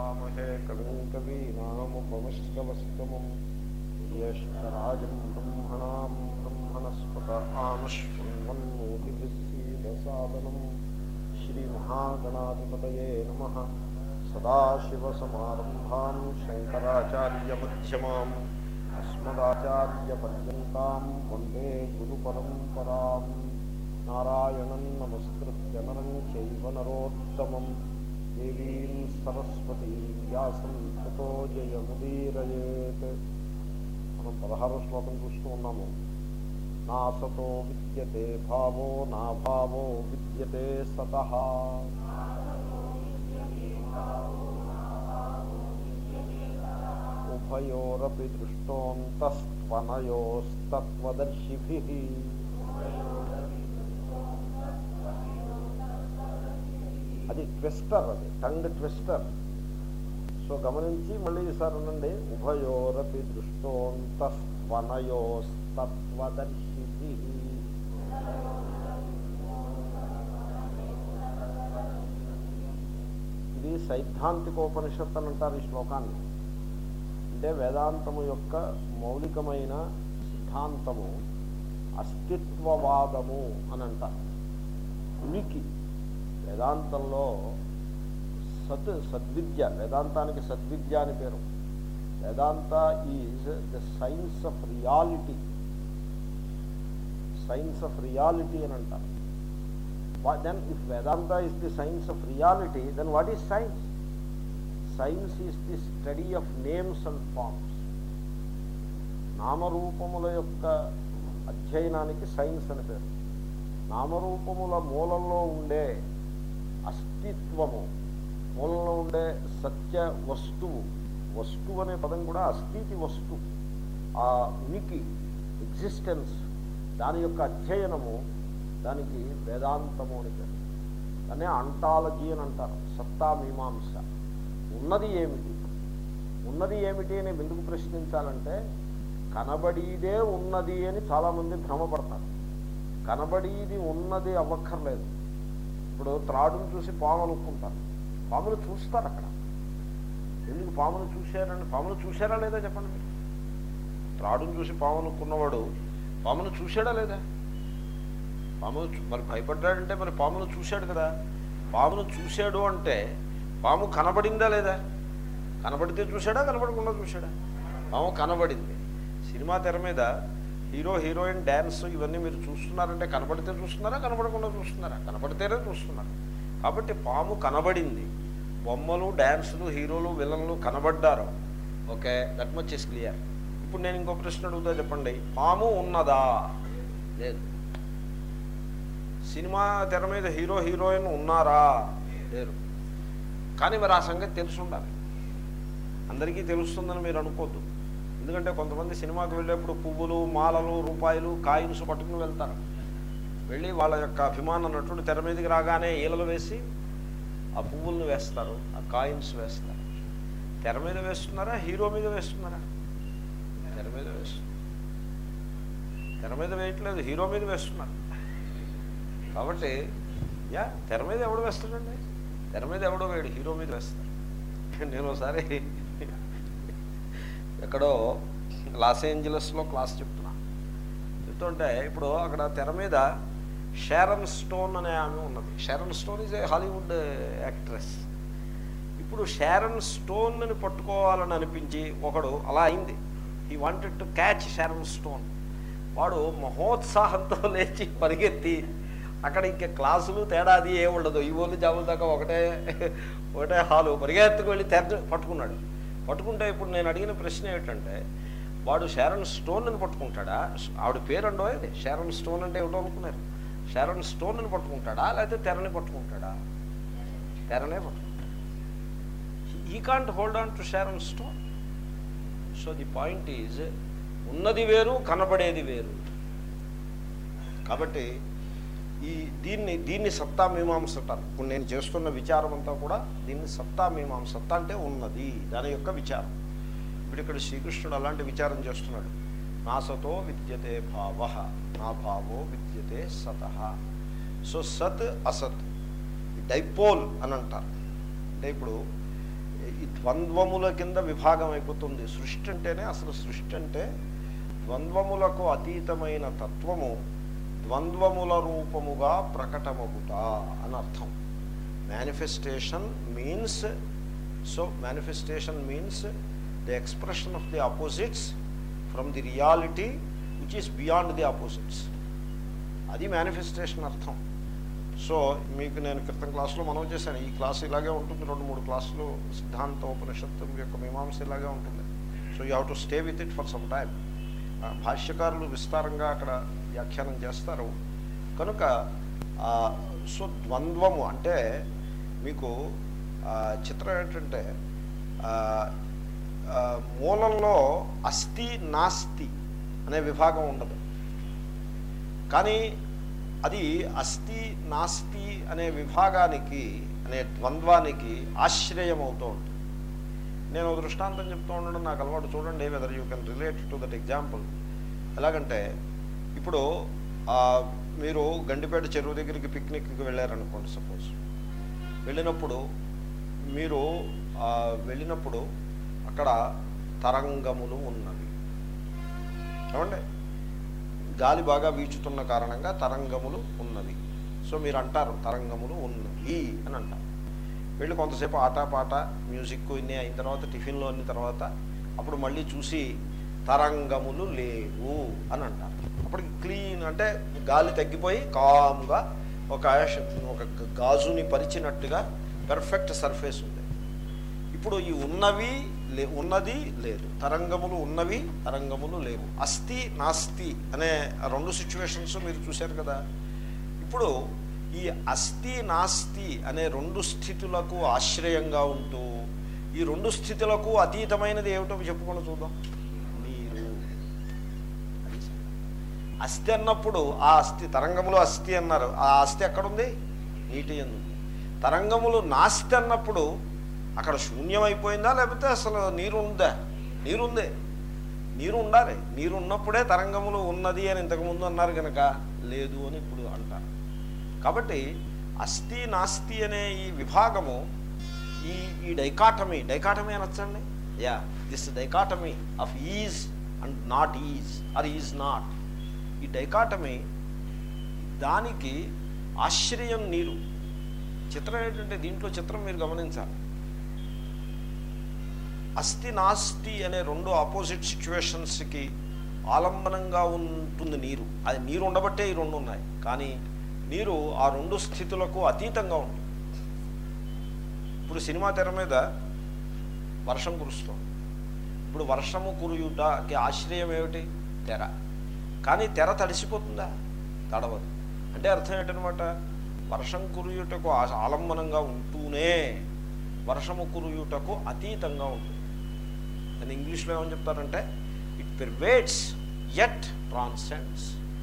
वामहे कविं कवीनामुपमश्रवस्तमम् ज्येष्ठराजं ब्रह्मणां ब्रह्मणस्पत आनश्वन्वन्मोतिभिस्सीदसादनम् श्रीमहागणाधिपतये नमः सदाशिवसमारम्भां शङ्कराचार्यमध्यमाम् अस्मदाचार्यपर्यन्तां वन्दे गुरुपरम्पराम् नारायणं नमस्कृत्य नरं चैव नरोत्तमम् దేవీం సరస్వతీ వ్యాసం తతో జయముదీరయేత్ మనం పదహారో శ్లోకం చూస్తూ ఉన్నాము నా సతో విద్యతే భావో నా భావో విద్యతే సత ఉభయోరపి దృష్టోంతస్త్వనయోస్తత్వదర్శిభిः అది ట్విస్టర్ అది టంగ్ ట్విస్టర్ సో గమనించి మళ్ళీ ఈసారి అనండి ఉభయోరపి దృష్టోంతస్వనయోస్తత్వదర్శి ఇది సైద్ధాంతికోపనిషత్ అని అంటారు ఈ శ్లోకాన్ని అంటే వేదాంతము యొక్క మౌలికమైన సిద్ధాంతము అస్తిత్వవాదము అని అంటారు ఉనికి వేదాంతంలో సత్ సద్విద్య వేదాంతానికి సద్విద్య అని పేరు Vedanta is the science of reality science of reality అని అంటారు then if Vedanta is the science of reality then what is science science is the study of names and forms నామరూపముల యొక్క అధ్యయనానికి సైన్స్ అని పేరు నామరూపముల మూలంలో ఉండే అస్తిత్వము మూలంలో ఉండే సత్య వస్తువు వస్తువు అనే పదం కూడా అస్థితి వస్తువు ఆ ఉనికి ఎగ్జిస్టెన్స్ దాని యొక్క అధ్యయనము దానికి వేదాంతము అని పేరు దాన్ని అంటాలజీ అని అంటారు సత్తా మీమాంస ఉన్నది ఏమిటి ఉన్నది ఏమిటి అని ఎందుకు ప్రశ్నించాలంటే కనబడీదే ఉన్నది అని చాలామంది భ్రమపడతారు కనబడీది ఉన్నది అవ్వక్కర్లేదు ఇప్పుడు త్రాడును చూసి పాము అనుకుంటారు పాములు చూస్తారు అక్కడ ఎందుకు పామును చూశారని పామును చూశారా లేదా చెప్పండి మీరు త్రాడును చూసి పాము అనుకున్నవాడు పామును చూశాడా లేదా పామును మరి భయపడ్డాడంటే మరి పామును చూశాడు కదా పామును చూశాడు అంటే పాము కనబడిందా లేదా కనబడితే చూశాడా కనబడకుండా చూశాడా పాము కనబడింది సినిమా తెర మీద హీరో హీరోయిన్ డ్యాన్స్ ఇవన్నీ మీరు చూస్తున్నారంటే కనబడితే చూస్తున్నారా కనబడకుండా చూస్తున్నారా కనబడితేనే చూస్తున్నారు కాబట్టి పాము కనబడింది బొమ్మలు డ్యాన్సులు హీరోలు విలన్లు కనబడ్డారు okay that much is clear ఇప్పుడు నేను ఇంకో ప్రశ్న అడుగుతా చెప్పండి పాము ఉన్నదా లేదు సినిమా తెర మీద హీరో హీరోయిన్ ఉన్నారా లేరు కానీ మరి ఆ సంగతి తెలుసు ఉండాలి అందరికీ తెలుస్తుందని మీరు అనుకోద్దు ఎందుకంటే కొంతమంది సినిమాకి వెళ్ళేప్పుడు పువ్వులు మాలలు రూపాయలు కాయిన్స్ పట్టుకుని వెళ్తారు వెళ్ళి వాళ్ళ యొక్క అభిమాన నటుడు తెర మీదకి రాగానే ఈలలు వేసి ఆ పువ్వులను వేస్తారు ఆ కాయిన్స్ వేస్తారు తెర మీద వేస్తున్నారా హీరో మీద వేస్తున్నారా తెర మీద వేస్తున్నారు తెర మీద వేయట్లేదు హీరో మీద వేస్తున్నారు కాబట్టి యా తెర మీద ఎవడు వేస్తాడండి తెర మీద ఎవడో వేడు హీరో మీద వేస్తారు నేను ఒకసారి ఎక్కడో లాస్ ఏంజలస్లో క్లాస్ చెప్తున్నా చెప్తుంటే ఇప్పుడు అక్కడ తెర మీద షారన్ స్టోన్ అనే ఆమె ఉన్నది Sharon Stone is a Hollywood actress ఇప్పుడు షారన్ స్టోన్ని పట్టుకోవాలని అనిపించి ఒకడు అలా అయింది he wanted to catch Sharon Stone వాడు మహోత్సాహంతో లేచి పరిగెత్తి అక్కడ ఇంకా క్లాసులు తేడా అది ఏ ఉండదు ఈ ఊళ్ళు జాబుల దాకా ఒకటే ఒకటే హాలు పరిగెత్తుకు వెళ్ళి తెర పట్టుకున్నాడు పట్టుకుంటే ఇప్పుడు నేను అడిగిన ప్రశ్న ఏమిటంటే వాడు షారన్ స్టోన్ని పట్టుకుంటాడా ఆవిడ పేరు అండో అది షారన్ స్టోన్ అంటే ఏమిటో అనుకున్నారు షారన్ స్టోన్ని పట్టుకుంటాడా లేకపోతే తెరని పట్టుకుంటాడా తెరనే పట్టుకుంటాడు he can't hold on to Sharon Stone so the point is ఉన్నది వేరు కనబడేది వేరు కాబట్టి ఈ దీన్ని దీన్ని సత్తా మీమాంస అంటారు ఇప్పుడు నేను చేస్తున్న విచారం అంతా కూడా దీన్ని సత్తా మీమాంస సత్తా అంటే ఉన్నది దాని యొక్క విచారం ఇప్పుడు ఇక్కడ శ్రీకృష్ణుడు అలాంటి విచారం చేస్తున్నాడు నా సతో విద్యతే భావ నా భావో విద్యతే సత సో సత్ అసత్ డైపోల్ అని అంటారు అంటే ఇప్పుడు ఈ ద్వంద్వముల కింద విభాగం అయిపోతుంది సృష్టి అంటేనే అసలు సృష్టి అంటే ద్వంద్వములకు అతీతమైన తత్వము ద్వంద్వముల రూపముగా ప్రకటమగుట అని అర్థం manifestation means so manifestation means the expression of the opposites from the reality which is beyond the opposites అది మేనిఫెస్టేషన్ అర్థం సో మీకు నేను క్రితం క్లాసులో మనం చేశాను ఈ క్లాస్ ఇలాగే ఉంటుంది రెండు మూడు క్లాసులు సిద్ధాంత ఉపనిషత్తు యొక్క మీమాంస ఇలాగే ఉంటుంది so you have to stay with it for some time భాష్యకారులు విస్తారంగా అక్కడ వ్యాఖ్యానం చేస్తారు కనుక ఆ, సో ద్వంద్వము అంటే మీకు ఆ, చిత్రం ఏంటంటే ఆ, ఆ, మూలంలో అస్థి నాస్తి అనే విభాగం ఉండదు కానీ అది అస్థి నాస్తి అనే విభాగానికి అనే ద్వంద్వానికి ఆశ్రయం అవుతూ ఉంటుంది నేను ఒక దృష్టాంతం చెప్తూ ఉండడం నాకు అలవాటు చూడండి whether you can relate to that example ఎలాగంటే ఇప్పుడు ఆ, మీరు గండిపేట చెరువు దగ్గరికి పిక్నిక్కి వెళ్ళారనుకోండి సపోజ్ వెళ్ళినప్పుడు మీరు ఆ, వెళ్ళినప్పుడు అక్కడ తరంగములు ఉన్నవి ఏమండి గాలి బాగా వీచుతున్న కారణంగా తరంగములు ఉన్నవి సో మీరు అంటారు తరంగములు ఉన్నవి అని అంటారు వెళ్ళి కొంతసేపు ఆట పాట మ్యూజిక్ ఇన్ని అయిన తర్వాత టిఫిన్లో అన్న తర్వాత అప్పుడు మళ్ళీ చూసి తరంగములు లేవు అని అంటారు అప్పటికి క్లీన్ అంటే గాలి తగ్గిపోయి కామ్గా ఒక ఒక గాజుని పరిచినట్టుగా పెర్ఫెక్ట్ సర్ఫేస్ ఉంది ఇప్పుడు ఈ ఉన్నవి లే ఉన్నది లేదు తరంగములు ఉన్నవి తరంగములు లేవు అస్థి నాస్తి అనే ఆ రెండు సిచ్యువేషన్స్ మీరు చూశారు కదా ఇప్పుడు ఈ అస్థి నాస్తి అనే రెండు స్థితులకు ఆశ్రయంగా ఉంటూ ఈ రెండు స్థితులకు అతీతమైనది ఏమిటో చెప్పుకొని చూద్దాం నీరు అది సంగతి. అస్థి అన్నప్పుడు ఆ అస్థి తరంగములు అస్థి అన్నారు ఆ అస్థి ఎక్కడుంది నీటి ఎందు తరంగములు నాస్తి అన్నప్పుడు అక్కడ శూన్యం అయిపోయిందా లేకపోతే అసలు నీరు ఉందా నీరుందే నీరు ఉండాలి నీరు ఉన్నప్పుడే తరంగములు ఉన్నది అని ఇంతకుముందు అన్నారు కనుక లేదు అని ఇప్పుడు అంటారు కాబట్టి అస్థి నాస్తి అనే ఈ విభాగము ఈ ఈ డైకాటమీ డైకాటమీ అనొచ్చండి yeah this dichotomy of is and not is or is not ఈ డైకాటమీ దానికి ఆశ్రయం నీరు చిత్రం ఏంటంటే దీంట్లో చిత్రం మీరు గమనించాలి అస్థి నాస్తి అనే రెండు ఆపోజిట్ సిచ్యువేషన్స్కి ఆలంబనంగా ఉంటుంది నీరు అది నీరు ఉండబట్టే ఈ రెండు ఉన్నాయి కానీ నీరు ఆ రెండు స్థితులకు అతీతంగా ఉంటుంది ఇప్పుడు సినిమా తెర మీద వర్షం కురుస్తుంది ఇప్పుడు వర్షము కురుయుటకి ఆశ్రయం ఏమిటి తెర కానీ తెర తడిసిపోతుందా తడవదు అంటే అర్థం ఏంటనమాట వర్షం కురుయుటకు ఆ- ఆలంబనంగా ఉంటూనే వర్షము కురుయుటకు అతీతంగా ఉంటుంది అని ఇంగ్లీష్లో ఏమని చెప్తారంటే ఇట్ పెర్వేట్స్ ఎట్ ట్రాన్సెండ్స్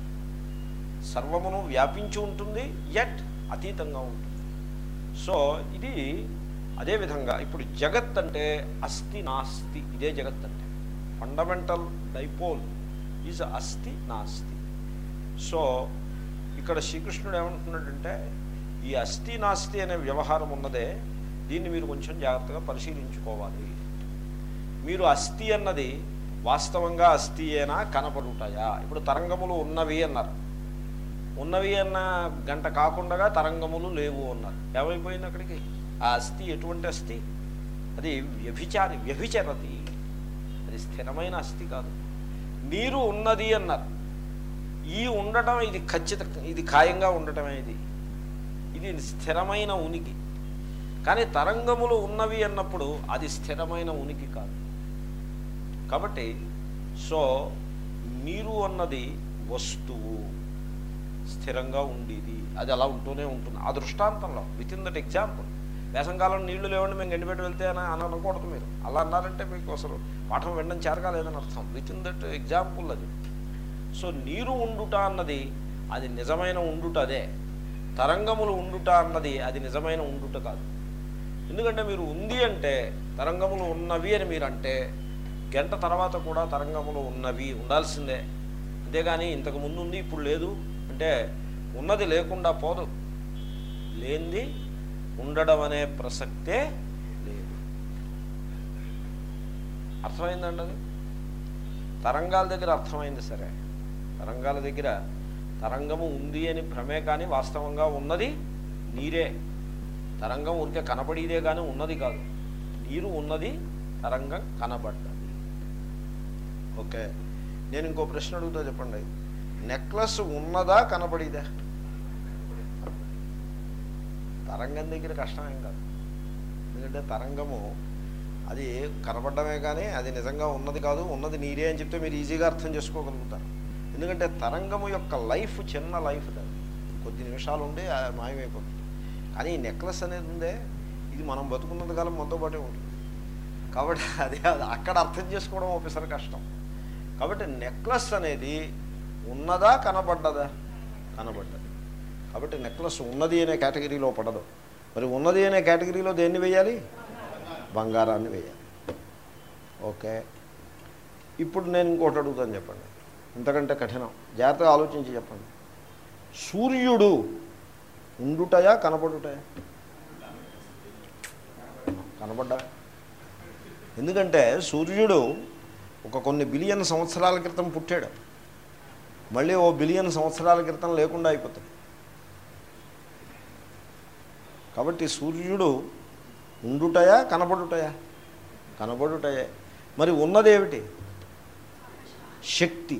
సర్వమును వ్యాపించి ఉంటుంది ఎట్ అతీతంగా ఉంటుంది సో ఇది అదేవిధంగా ఇప్పుడు జగత్ అంటే అస్థి నాస్తి ఇదే జగత్ అంటే ఫండమెంటల్ డైపోల్ ఈజ్ అస్థి నాస్తి సో ఇక్కడ శ్రీకృష్ణుడు ఏమంటున్నాడంటే ఈ అస్థి నాస్తి అనే వ్యవహారం ఉన్నదే దీన్ని మీరు కొంచెం జాగ్రత్తగా పరిశీలించుకోవాలి మీరు అస్థి అన్నది వాస్తవంగా అస్థియేనా కనపడుతాయా ఇప్పుడు తరంగములు ఉన్నవి అన్నారు ఉన్నవి అన్న గంట కాకుండా తరంగములు లేవు అన్నారు ఏమైపోయింది అక్కడికి ఆ అస్థి ఎటువంటి అస్థి అది వ్యభిచారి వ్యభిచరతి అది స్థిరమైన అస్థి కాదు నీరు ఉన్నది అన్నారు ఈ ఉండటం ఇది ఖచ్చిత ఇది ఖాయంగా ఉండటమే ఇది ఇది స్థిరమైన ఉనికి కానీ తరంగములు ఉన్నవి అన్నప్పుడు అది స్థిరమైన ఉనికి కాదు కాబట్టి సో నీరు అన్నది వస్తువు స్థిరంగా ఉండేది అది అలా ఉంటూనే ఉంటుంది ఆ దృష్టాంతంలో విత్ ఇన్ దట్ ఎగ్జాంపుల్ వేసంకాలం నీళ్లు లేవండి మేము గండిపెట్టి వెళ్తే అని అని అనకూడదు మీరు అలా అన్నారంటే మీకు అసలు పాఠం వినడం చేరగాలేదని అర్థం విత్ ఇన్ దట్ ఎగ్జాంపుల్ అది సో నీరు ఉండుట అన్నది అది నిజమైన ఉండుట అదే తరంగములు ఉండుట అన్నది అది నిజమైన ఉండుట కాదు ఎందుకంటే మీరు ఉంది అంటే తరంగములు ఉన్నవి అని మీరు అంటే గంట తర్వాత కూడా తరంగములు ఉన్నవి ఉండాల్సిందే అంతేగాని ఇంతకు ముందు ఉంది ఇప్పుడు లేదు అంటే ఉన్నది లేకుండా పోదు లేనిది ఉండడం అనే ప్రసక్తే లేదు అర్థమైందండి అది తరంగాల దగ్గర అర్థమైంది సరే తరంగాల దగ్గర తరంగము ఉంది అని భ్రమే కానీ వాస్తవంగా ఉన్నది నీరే తరంగం ఉంటే కనపడేదే కానీ ఉన్నది కాదు నీరు ఉన్నది తరంగం కనబడ్డది ఓకే నేను ఇంకో ప్రశ్న అడుగుతా చెప్పండి నెక్లెస్ ఉన్నదా కనపడేదా తరంగం దగ్గర కష్టమేం కాదు ఎందుకంటే తరంగము అది కనపడమే కానీ అది నిజంగా ఉన్నది కాదు ఉన్నది నీరే అని చెప్తే మీరు ఈజీగా అర్థం చేసుకోగలుగుతారు ఎందుకంటే తరంగము యొక్క లైఫ్ చిన్న లైఫ్ దాన్ని కొద్ది నిమిషాలు ఉండి ఆ మాయమైపోతుంది కానీ ఈ నెక్లెస్ అనేది ఉందే ఇది మనం బతుకున్నంత కాలం మనతో పాటే ఉంటుంది కాబట్టి అది అది అక్కడ అర్థం చేసుకోవడం ఒకసారి కష్టం కాబట్టి నెక్లెస్ అనేది ఉన్నదా కనబడ్డదా కనబడ్డది కాబట్టి నెక్లెస్ ఉన్నది అనే కేటగిరీలో పడదు మరి ఉన్నది అనే కేటగిరీలో దేన్ని వేయాలి బంగారాన్ని వేయాలి ఓకే ఇప్పుడు నేను ఇంకోటి అడుగుతాను చెప్పండి ఇంతకంటే కఠినం జాగ్రత్తగా ఆలోచించి చెప్పండి సూర్యుడు ఉండుటయా కనపడుటయా కనపడ్డా ఎందుకంటే సూర్యుడు ఒక కొన్ని బిలియన్ సంవత్సరాల క్రితం పుట్టాడు మళ్ళీ ఓ బిలియన్ సంవత్సరాల క్రితం లేకుండా అయిపోతాడు కాబట్టి సూర్యుడు ఉండుటయా కనబడుటయా కనబడుటయే మరి ఉన్నదేమిటి శక్తి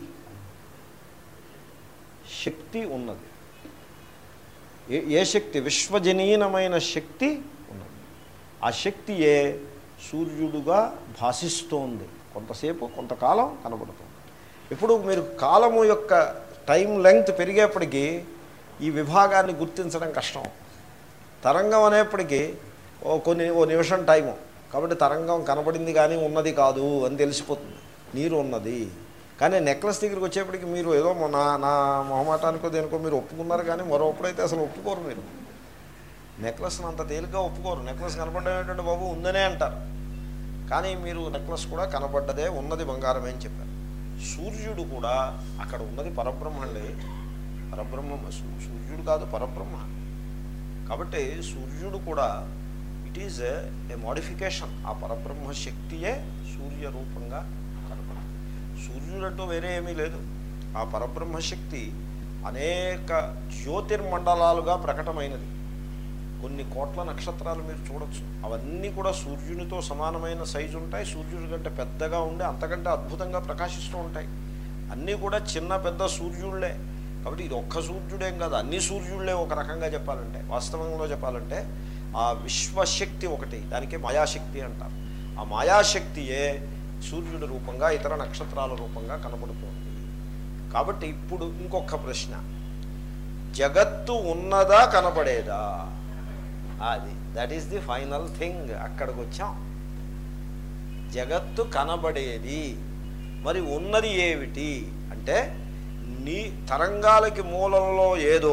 శక్తి ఉన్నది ఏ ఏ శక్తి విశ్వజనీనమైన శక్తి ఉన్నది ఆ శక్తియే సూర్యుడుగా భాషిస్తోంది కొంతసేపు కొంతకాలం కనబడుతుంది ఇప్పుడు మీరు కాలము యొక్క టైం లెంగ్త్ పెరిగేప్పటికీ ఈ విభాగాన్ని గుర్తించడం కష్టం తరంగం అనేప్పటికీ ఓ కొన్ని ఓ నిమిషం టైము కాబట్టి తరంగం కనపడింది కానీ ఉన్నది కాదు అని తెలిసిపోతుంది నీరు ఉన్నది కానీ నెక్లెస్ దగ్గరికి వచ్చేప్పటికి మీరు ఏదో మొ- నా నా మొహమాటానికో దేనికో మీరు ఒప్పుకున్నారు కానీ మరొప్పుడైతే అసలు ఒప్పుకోరు మీరు నెక్లెస్ని అంత తేలిగ్గా ఒప్పుకోరు నెక్లెస్ కనపడేటువంటి బాబు ఉందనే అంటారు కానీ మీరు నెక్లెస్ కూడా కనపడ్డదే ఉన్నది బంగారమే అని చెప్పారు సూర్యుడు కూడా అక్కడ ఉన్నది పరబ్రహ్మ అండి పరబ్రహ్మ సూ- సూర్యుడు కాదు పరబ్రహ్మ కాబట్టి సూర్యుడు కూడా ఇట్ ఈజ్ ఏ మోడిఫికేషన్ ఆ పరబ్రహ్మ శక్తియే సూర్య రూపంగా కనపడుతుంది సూర్యుడంటూ వేరే ఏమీ లేదు ఆ పరబ్రహ్మ శక్తి అనేక జ్యోతిర్మండలాలుగా ప్రకటమైనది కొన్ని కోట్ల నక్షత్రాలు మీరు చూడొచ్చు అవన్నీ కూడా సూర్యునితో సమానమైన సైజు ఉంటాయి సూర్యుడి కంటే పెద్దగా ఉండి అంతకంటే అద్భుతంగా ప్రకాశిస్తూ ఉంటాయి అన్నీ కూడా చిన్న పెద్ద సూర్యుళ్ళే కాబట్టి ఇది ఒక్క సూర్యుడేం కాదు అన్ని సూర్యుళ్ళే ఒక రకంగా చెప్పాలంటే వాస్తవంలో చెప్పాలంటే ఆ విశ్వశక్తి ఒకటి దానికి మాయాశక్తి అంటారు ఆ మాయాశక్తియే సూర్యుడి రూపంగా ఇతర నక్షత్రాల రూపంగా కనబడుతోంది కాబట్టి ఇప్పుడు ఇంకొక ప్రశ్న జగత్తు ఉన్నదా కనపడేదా అది that is the final thing అక్కడికి వచ్చాం జగత్తు కనబడేది మరి ఉన్నది ఏమిటి అంటే నీ తరంగాలకి మూలంలో ఏదో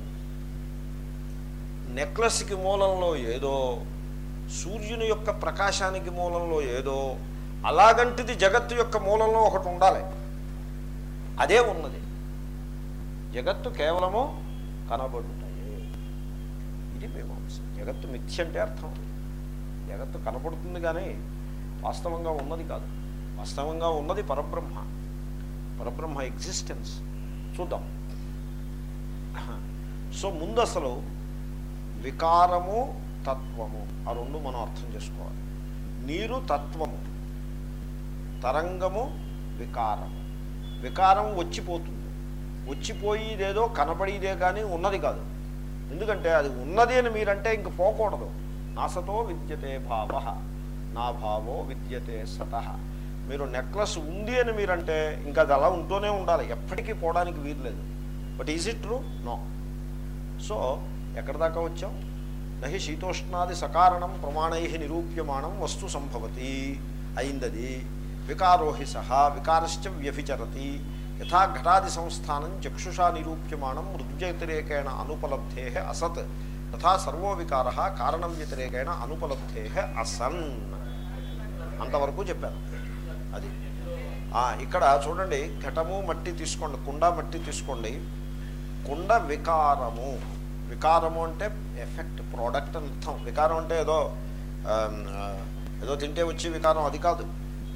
నెక్లెస్కి మూలంలో ఏదో సూర్యుని యొక్క ప్రకాశానికి మూలంలో ఏదో అలాగంటిది జగత్తు యొక్క మూలంలో ఒకటి ఉండాలి అదే ఉన్నది జగత్తు కేవలము కనబడుతాయి ఇది మీమాంస జగత్తు మిథ్య అంటే అర్థం జగత్తు కనపడుతుంది కానీ వాస్తవంగా ఉన్నది కాదు వాస్తవంగా ఉన్నది పరబ్రహ్మ పరబ్రహ్మ ఎగ్జిస్టెన్స్ చూద్దాం సో ముందు అసలు వికారము తత్వము ఆ రెండు మనం అర్థం చేసుకోవాలి నీరు తత్వము తరంగము వికారము వికారం వచ్చిపోతుంది వచ్చిపోయేదేదో కనపడేదే కానీ ఉన్నది కాదు ఎందుకంటే అది ఉన్నది అని మీరంటే ఇంక పోకూడదు నాసతో విద్యతే భావ నా భావో విద్యతే సత మీరు నెక్లెస్ ఉంది అని మీరంటే ఇంకా అది అలా ఉంటూనే ఉండాలి ఎప్పటికీ పోవడానికి వీల్లేదు but is it true no so ఎక్కడి దాకా వచ్చాం నహి శీతోష్ణాది సకారణం ప్రమాణై నిరూప్యమాణం వస్తు సంభవతి అయిందది వికారోహి సహా వికారశ్చ వ్యభిచరతి యథా ఘటాది సంస్థానం చక్షుషా నిరూప్యమాణం మృద్వ్యతిరేకేణ అనుపలబ్ధే అసత్ తథా సర్వో వికార కారణం వ్యతిరేకేణ అనుపలబ్ధే అసన్ అంతవరకు చెప్పాను అది ఆ, ఇక్కడ చూడండి ఘటము మట్టి తీసుకోండి కుండ మట్టి తీసుకోండి కుండ వికారము వికారము అంటే ఎఫెక్ట్ ప్రోడక్ట్ అని అర్థం వికారం అంటే ఏదో ఆమ్, ఆ, ఏదో తింటే వచ్చే వికారం అది కాదు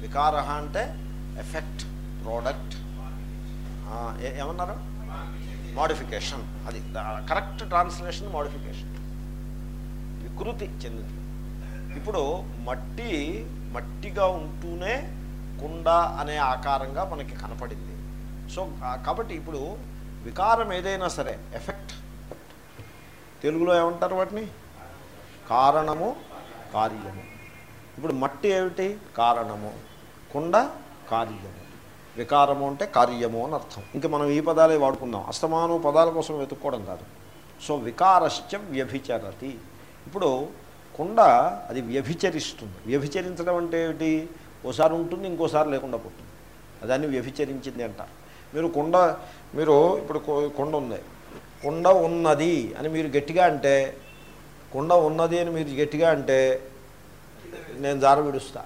వికార అంటే ఎఫెక్ట్ ప్రోడక్ట్ ఏమన్నారు మోడిఫికేషన్ అది కరెక్ట్ ట్రాన్స్లేషన్ మోడిఫికేషన్ వికృతి చెందింది ఇప్పుడు మట్టి మట్టిగా ఉంటూనే కుండ అనే ఆకారంగా మనకి కనపడింది సో ఆ- కాబట్టి ఇప్పుడు వికారం ఏదైనా సరే ఎఫెక్ట్ తెలుగులో ఏమంటారు వాటిని కారణము కార్యము ఇప్పుడు మట్టి ఏమిటి కారణము కుండ కార్యము వికారము అంటే కార్యము అని అర్థం ఇంకా మనం ఈ పదాలే వాడుకుందాం అస్తమానం పదాల కోసం వెతుక్కోవడం కాదు సో వికారశ్చ వ్యభిచరతి ఇప్పుడు కుండ అది వ్యభిచరిస్తుంది వ్యభిచరించడం అంటే ఏమిటి ఓసారి ఉంటుంది ఇంకోసారి లేకుండా పోతుంది దాన్ని వ్యభిచరించింది అంటారు మీరు కుండ మీరు ఇప్పుడు కొ- కుండ ఉంది కుండ ఉన్నది అని మీరు గట్టిగా అంటే కుండ ఉన్నది అని మీరు గట్టిగా అంటే నేను దార విడుస్తా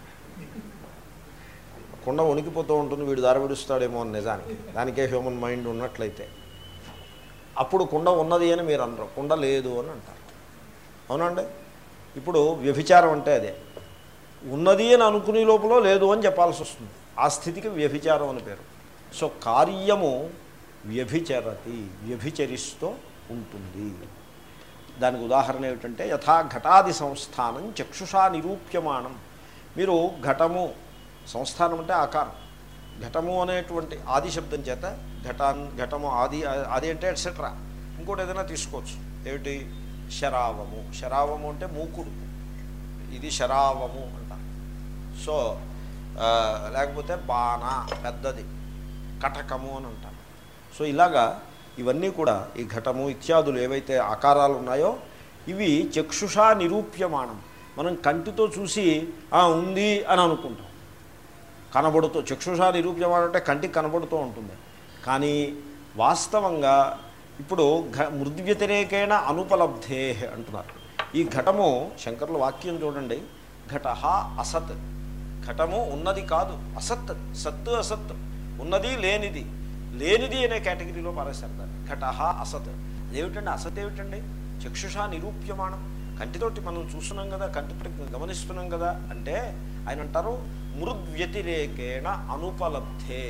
కుండ వణికిపోతూ ఉంటుంది వీడు దార విడుస్తాడేమో అని నిజానికి దానికే హ్యూమన్ మైండ్ ఉన్నట్లయితే అప్పుడు కుండ ఉన్నది అని మీరు అనరు కుండ లేదు అని అంటారు అవునండి ఇప్పుడు వ్యభిచారం అంటే అదే ఉన్నది అని అనుకునే లోపల లేదు అని చెప్పాల్సి వస్తుంది ఆ స్థితికి వ్యభిచారం అని పేరు సో కార్యము వ్యభిచరతి వ్యభిచరిస్తూ ఉంటుంది దానికి ఉదాహరణ ఏమిటంటే యథా ఘటాది సంస్థానం చక్షుషా నిరూప్యమానం మీరు ఘటము సంస్థానం అంటే ఆకారం ఘటము అనేటువంటి ఆది శబ్దం చేత ఘటాన్ ఘటము ఆది ఆది అంటే ఎట్సెట్రా ఇంకోటి ఏదైనా తీసుకోవచ్చు ఏమిటి శరావము శరావము అంటే మూకుడు ఇది శరావము అంటారు సో ఆ, లేకపోతే బాణ పెద్దది కటకము అని అంటారు సో ఇలాగా ఇవన్నీ కూడా ఈ ఘటము ఇత్యాదులు ఏవైతే ఆకారాలు ఉన్నాయో ఇవి చక్షుషా నిరూప్యమానం మనం కంటితో చూసి "ఆ, ఉంది అని అనుకుంటాం కనబడుతూ చక్షుషా నిరూప్యమానం అంటే కంటికి కనబడుతూ ఉంటుంది కానీ వాస్తవంగా ఇప్పుడు ఘ మృద్వ్యతిరేకేణ అనుపలబ్ధే అంటున్నారు ఈ ఘటము శంకర్ల వాక్యం చూడండి ఘట అసత్ ఘటము ఉన్నది కాదు అసత్ సత్తు అసత్ ఉన్నది లేనిది లేనిది అనే కేటగిరీలో పారేశారు దాన్ని ఘట అసత్ అదేమిటండి అసత్ ఏమిటండి చక్షుషా నిరూప్యమానం కంటితోటి మనం చూస్తున్నాం కదా కంటి గమనిస్తున్నాం కదా అంటే ఆయన అంటారు మృద్వ్యతిరేకేణ అనుపలబ్ధే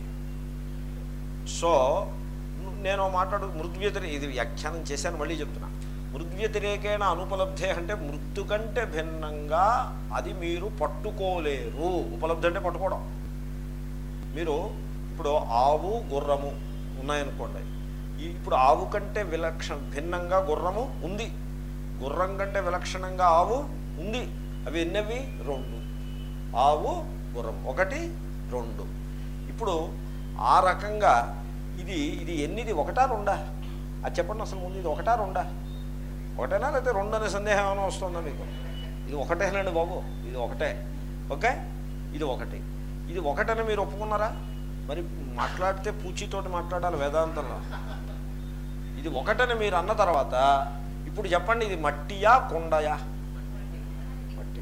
సో నేను మాట్లాడు మృద్వ్యతిరే ఇది వ్యాఖ్యానం చేశాను మళ్ళీ చెప్తున్నా మృద్వ్యతిరేకేణ అనుపలబ్ధే అంటే మృत्यు కంటే భిన్నంగా అది మీరు పట్టుకోలేరు ఉపలబ్ధి అంటే పట్టుకోవడం మీరు ఇప్పుడు ఆవు గుర్రము ఉన్నాయనుకోండి ఈ ఇప్పుడు ఆవు కంటే విలక్షణ భిన్నంగా గుర్రము ఉంది గుర్రం కంటే విలక్షణంగా ఆవు ఉంది అవి ఎన్నవి రెండు ఆవు గుర్రం ఒకటి రెండు ఇప్పుడు ఆ రకంగా ఇది ఇది ఎన్నిది ఒకటా రెండా అది చెప్పండి అసలు ముందు ఇది ఒకటా రెండా ఒకటేనా లేకపోతే రెండు అనే సందేహం ఏమైనా వస్తుందా మీకు ఇది ఒకటేనండి బాబు ఇది ఒకటే ఓకే ఇది ఒకటి ఇది ఒకటని మీరు ఒప్పుకున్నారా మరి మాట్లాడితే పూచితోటి మాట్లాడాలి వేదాంతంలో ఇది ఒకటని మీరు అన్న తర్వాత ఇప్పుడు చెప్పండి ఇది మట్టియా కొండయా మట్టి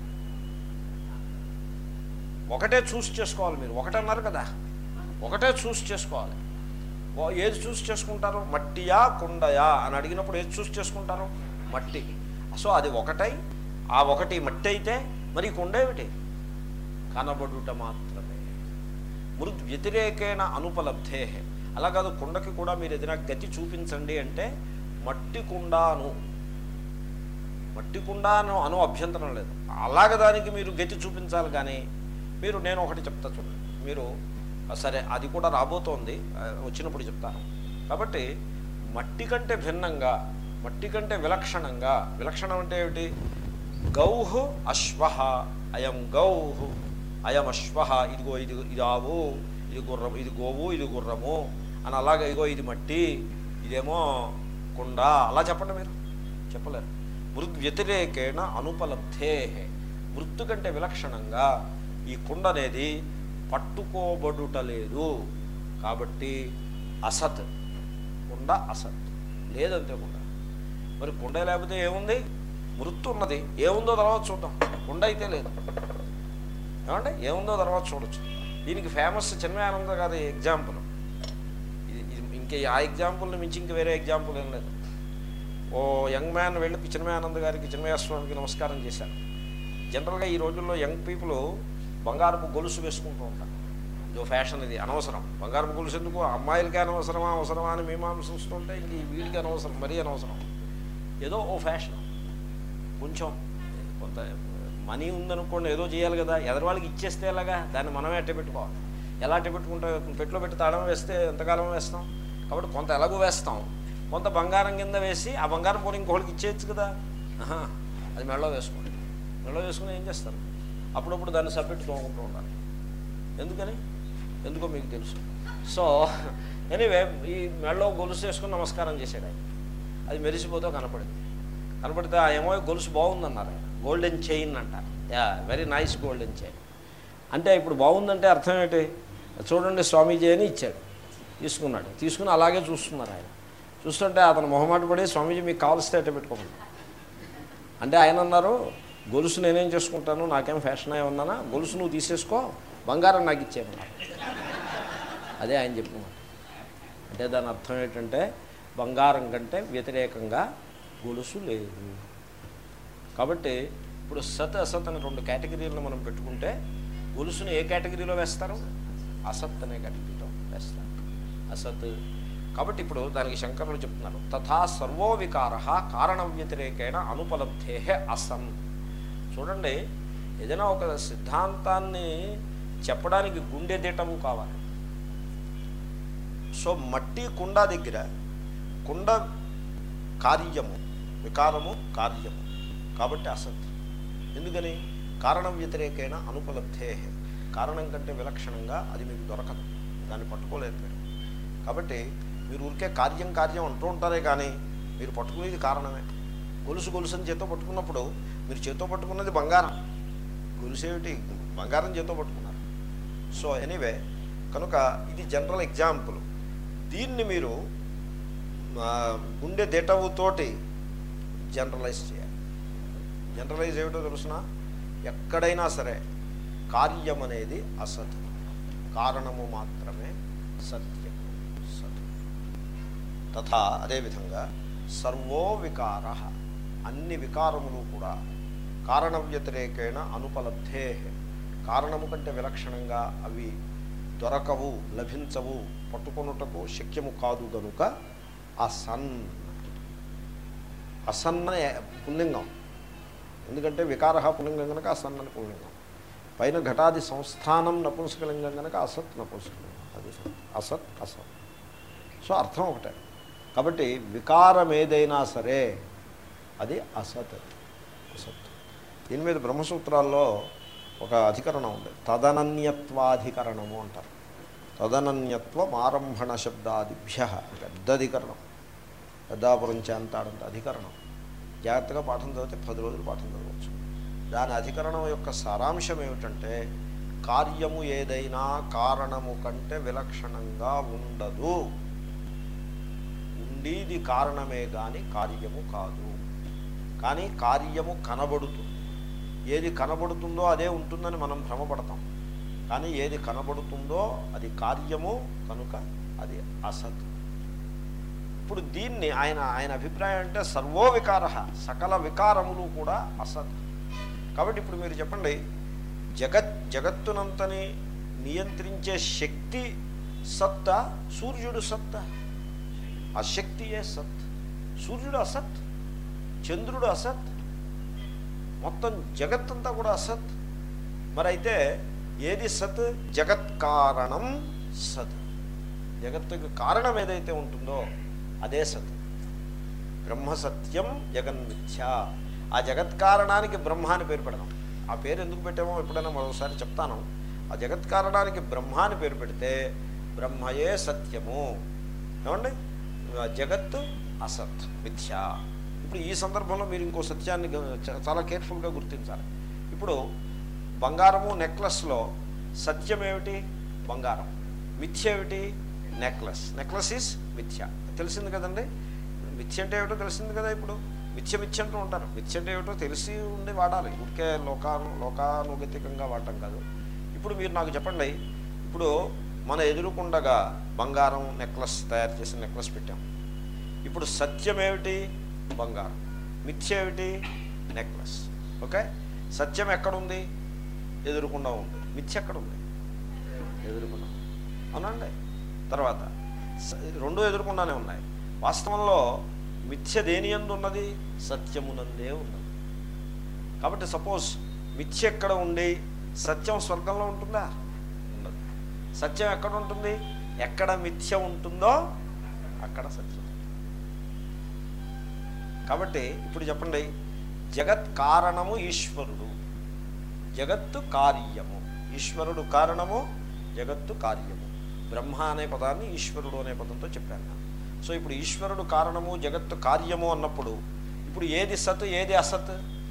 ఒకటే చూస్ చేసుకోవాలి మీరు ఒకటన్నారు కదా ఒకటే చూస్ చేసుకోవాలి ఓ- ఏది చూస్ చేసుకుంటారు మట్టియా కొండయా అని అడిగినప్పుడు ఏది చూస్ చేసుకుంటారు మట్టి సో అది ఒకటై ఆ ఒకటి మట్టి అయితే మరి కొండ ఏమిటి కనబడుట మాత్రమే మృద్ వ్యతిరేకేణ అనుపలబ్ధే అలా కాదు కుండకి కూడా మీరు ఏదైనా గతి చూపించండి అంటే మట్టి కుండాను మట్టి కుండాను అను అభ్యంతరం లేదు అలాగ దానికి మీరు గతి చూపించాలి కానీ మీరు నేను ఒకటి చెప్తా చూడండి మీరు ఆ, సరే అది కూడా రాబోతోంది ఆ, వచ్చినప్పుడు చెప్తాను కాబట్టి మట్టి కంటే భిన్నంగా మట్టి కంటే విలక్షణంగా విలక్షణం అంటే ఏమిటి గౌహ్ అశ్వ అయం గౌహ్ అయం అశ్వ ఇదిగో ఇది ఇది ఆవు ఇది గుర్రం ఇది గోవు ఇది గుర్రము అని అలాగే ఇదిగో ఇది మట్టి ఇదేమో కుండ అలా చెప్పండి మీరు చెప్పలేరు మృద్ వ్యతిరేకేణ అనుపలబ్ధే మృత్తు కంటే విలక్షణంగా ఈ కుండ అనేది పట్టుకోబడుటలేదు కాబట్టి అసత్ కుండ అసత్ లేదంతే కుండ మరి కుండ లేకపోతే ఏముంది మృత్తు ఉన్నది ఏముందో తర్వాత చూద్దాం కుండ అయితే లేదు ఏమంటే ఏముందో తర్వాత చూడొచ్చు దీనికి ఫేమస్ చిన్మయానంద గారి ఎగ్జాంపుల్ ఇది ఇది ఇంకే ఆ ఎగ్జాంపుల్ని మించి ఇంక వేరే ఎగ్జాంపుల్ ఏం లేదు ఓ యంగ్ మ్యాన్ వెళ్ళి చిన్మయానంద గారికి చిన్మయాస్వామికి నమస్కారం చేశారు జనరల్గా ఈ రోజుల్లో యంగ్ పీపుల్ బంగారపు గొలుసు వేసుకుంటూ ఉంటారు ఇదో ఫ్యాషన్ ఇది అనవసరం బంగారపు గొలుసు ఎందుకు అమ్మాయిలకి అనవసరమా అవసరమా అని మీమాంసిస్తుంటే ఇంక ఈ వీడికి అనవసరం మరీ అనవసరం ఏదో ఓ ఫ్యాషన్ కొంచెం కొంత మనీ ఉందనుకోండి ఏదో చేయాలి కదా ఎదరి వాళ్ళకి ఇచ్చేస్తే ఎలాగా దాన్ని మనమే అట్టే పెట్టుకోవాలి ఎలా అట్టే పెట్టుకుంటే పెట్టులో పెట్టి తాళం వేస్తే ఎంతకాలం వేస్తాం కాబట్టి కొంత ఎలాగో వేస్తాం కొంత బంగారం కింద వేసి ఆ బంగారం పోనీ ఇంకోటికి ఇచ్చేయచ్చు కదా ఆహా, అది మెడలో వేసుకోండి మెడలో వేసుకుని ఏం చేస్తారు అప్పుడప్పుడు దాన్ని సపరేట్ తోముకుంటూ ఉండాలి ఎందుకని ఎందుకో మీకు తెలుసు సో ఎనీవే ఈ మెడలో గొలుసు వేసుకుని నమస్కారం చేశాడు ఆయన అది మెరిసిపోతూ కనపడింది కనపడితే ఆ ఏమో గొలుసు బాగుందన్నారు ఆయన గోల్డెన్ చైన్ అంట yeah very nice golden chain అంటే ఇప్పుడు బాగుందంటే అర్థం ఏంటి చూడండి స్వామీజీ అని ఇచ్చాడు తీసుకున్నాడు తీసుకుని అలాగే చూస్తున్నారు ఆయన చూస్తుంటే అతను మొహమాట పడి స్వామీజీ మీకు కావాల్స్తే అట్టే పెట్టుకోమని అంటే ఆయన అన్నారు గొలుసు నేనేం చేసుకుంటాను నాకేం ఫ్యాషన్ అయి ఉన్నానా గొలుసు నువ్వు తీసేసుకో బంగారం నాకు ఇచ్చేయమన్నారు అదే ఆయన చెప్పిన మాట అంటే దాని అర్థం ఏంటంటే బంగారం కంటే వ్యతిరేకంగా గొలుసు లేదు కాబట్టి ఇప్పుడు సత్ అసత్ అనే రెండు కేటగిరీలను మనం పెట్టుకుంటే గొలుసుని ఏ కేటగిరీలో వేస్తారు అసత్ అనే కేటగిరీలో వేస్తారు అసత్ కాబట్టి ఇప్పుడు దానికి శంకరులు చెప్తున్నారు తథా సర్వో వికార కారణ వ్యతిరేకేణ అనుపలబ్ధే అసన్ చూడండి ఏదైనా ఒక సిద్ధాంతాన్ని చెప్పడానికి గుండె దిటము కావాలి సో మట్టి కుండ దగ్గర కుండ కార్యము వికారము కార్యము కాబట్టి అసత్ ఎందుకని కారణం వ్యతిరేకైన అనుపలబ్ధే కారణం కంటే విలక్షణంగా అది మీకు దొరకదు దాన్ని పట్టుకోలేదు మీరు కాబట్టి మీరు ఊరికే కార్యం కార్యం అంటూ ఉంటారే కానీ మీరు పట్టుకునేది కారణమే గొలుసు గొలుసు అని చేత్తో పట్టుకున్నప్పుడు మీరు చేత్తో పట్టుకున్నది బంగారం గొలుసు ఏమిటి బంగారం చేత్తో పట్టుకున్నారు సో ఎనీవే కనుక ఇది జనరల్ ఎగ్జాంపుల్ దీన్ని మీరు ఆ, గుండె దిటవుతోటి జనరలైజ్ చేయాలి జనరలైజ్ ఏమిటో తెలుసిన ఎక్కడైనా సరే కార్యం అనేది అసత్ కారణము మాత్రమే సత్యము సత్ తథా అదేవిధంగా సర్వో వికార అన్ని వికారములు కూడా కారణ వ్యతిరేకేణ అనుపలబ్ధే కారణము కంటే విలక్షణంగా అవి దొరకవు లభించవు పట్టుకొనుటకు శక్యము కాదు గనుక అసన్ అసన్ అనే పుల్లింగం ఎందుకంటే వికార పుల్లింగం కనుక అసన్ అని పుల్లింగం పైన ఘటాది సంస్థానం నపుంసకలింగం కనుక అసత్ నపుంసకలింగం అది సత్. అసత్ అసత్ సో అర్థం ఒకటే కాబట్టి వికారం ఏదైనా సరే అది అసత్ అసత్ దీని మీద బ్రహ్మసూత్రాల్లో ఒక అధికరణం ఉంది తదనన్యత్వాధికరణము అంటారు తదనన్యత్వం ఆరంభణ శబ్దాదిభ్య పెద్ద అధికరణం పెద్దాపురం చేంతాడంత అధికరణం జాగ్రత్తగా పాఠం చదివితే పది రోజులు పాఠం చదవచ్చు దాని అధికరణం యొక్క సారాంశం ఏమిటంటే కార్యము ఏదైనా కారణము కంటే విలక్షణంగా ఉండదు ఉండేది కారణమే కానీ కార్యము కాదు కానీ కార్యము కనబడుతుంది ఏది కనబడుతుందో అదే ఉంటుందని మనం భ్రమపడతాం కానీ ఏది కనబడుతుందో అది కార్యము కనుక అది అసత్ ఇప్పుడు దీన్ని ఆయన ఆయన అభిప్రాయం అంటే సర్వో వికార సకల వికారములు కూడా అసత్ కాబట్టి ఇప్పుడు మీరు చెప్పండి జగత్ జగత్తునంతని నియంత్రించే శక్తి సత్తా సూర్యుడు సత్తా ఆ శక్తియే సత్ సూర్యుడు అసత్ చంద్రుడు అసత్ మొత్తం జగత్తంతా కూడా అసత్ మరి అయితే ఏది సత్ జగత్ కారణం సత్ జగత్తుకి కారణం ఏదైతే ఉంటుందో అదే సత్ బ్రహ్మ సత్యం జగన్మిథ్య ఆ జగత్ కారణానికి బ్రహ్మ అని పేరు పెడదాం ఆ పేరు ఎందుకు పెట్టామో ఎప్పుడైనా మరోసారి చెప్తాను ఆ జగత్ కారణానికి బ్రహ్మ అని పేరు పెడితే బ్రహ్మయే సత్యము ఏమండి ఆ జగత్తు అసత్ మిథ్య ఇప్పుడు ఈ సందర్భంలో మీరు ఇంకో సత్యాన్ని గ- చ- చాలా కేర్ఫుల్గా గుర్తించాలి ఇప్పుడు బంగారము నెక్లెస్లో సత్యం ఏమిటి బంగారం మిథ్య ఏమిటి నెక్లెస్ నెక్లెస్ ఈజ్ మిథ్య తెలిసింది కదండి మిథ్య అంటే ఏమిటో తెలిసింది కదా ఇప్పుడు మిథ్య మిథ్య అంటూ ఉంటారు మిథ్య అంటే ఏమిటో తెలిసి ఉండి వాడాలి ఊరికే లోకాను లోకానుగతికంగా వాడటం కాదు ఇప్పుడు మీరు నాకు చెప్పండి ఇప్పుడు మన ఎదురుకుండగా బంగారం నెక్లెస్ తయారు చేసిన నెక్లెస్ పెట్టాం ఇప్పుడు సత్యం ఏమిటి బంగారం మిథ్య ఏమిటి నెక్లెస్ ఓకే సత్యం ఎక్కడుంది ఎదురుకుండా ఉంది మిథ్య ఎక్కడ ఉంది ఎదుర్కొన్నాం అవునండి తర్వాత స- రెండు ఎదుర్కొన్నానే ఉన్నాయి వాస్తవంలో మిథ్య దేని ఎందు ఉన్నది సత్యమునందే ఉన్నది కాబట్టి సపోజ్ మిథ్య ఎక్కడ ఉండి సత్యం స్వర్గంలో ఉంటుందా ఉండదు సత్యం ఎక్కడ ఉంటుంది ఎక్కడ మిథ్య ఉంటుందో అక్కడ సత్యం కాబట్టి ఇప్పుడు చెప్పండి జగత్ కారణము ఈశ్వరుడు జగత్తు కార్యము ఈశ్వరుడు కారణము జగత్తు కార్యము బ్రహ్మ అనే పదాన్ని ఈశ్వరుడు అనే పదంతో చెప్పాను నేను. సో ఇప్పుడు ఈశ్వరుడు కారణము జగత్తు కార్యము అన్నప్పుడు ఇప్పుడు ఏది సత్ ఏది అసత్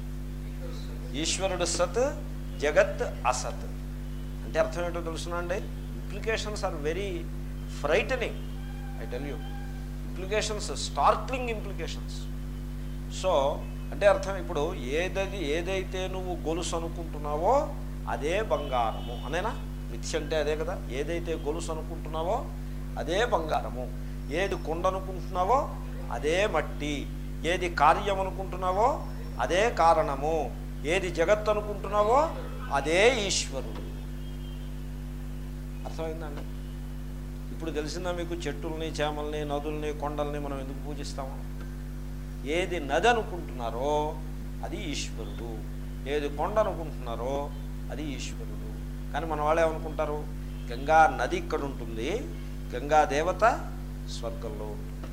ఈశ్వరుడు సత్ జగత్ అసత్ అంటే అర్థం ఏంటో తెలుసునండి implications are very frightening I tell you implications startling implications so అంటే అర్థం ఇప్పుడు ఏదది ఏదైతే నువ్వు గొలుసు అనుకుంటున్నావో అదే బంగారము అనేనా మిథ్య అంటే అదే కదా ఏదైతే గొలుసు అనుకుంటున్నావో అదే బంగారము ఏది కొండ అనుకుంటున్నావో అదే మట్టి ఏది కార్యం అనుకుంటున్నావో అదే కారణము ఏది జగత్ అనుకుంటున్నావో అదే ఈశ్వరుడు అర్థమైందండి ఇప్పుడు తెలిసిందా మీకు చెట్టుల్ని చేమల్ని నదుల్ని కొండల్ని మనం ఎందుకు పూజిస్తాము ఏది నది అనుకుంటున్నారో అది ఈశ్వరుడు ఏది కొండ అనుకుంటున్నారో అది ఈశ్వరుడు కానీ మన వాళ్ళు ఏమనుకుంటారు గంగా నది ఇక్కడ ఉంటుంది గంగా దేవత స్వర్గంలో ఉంటుంది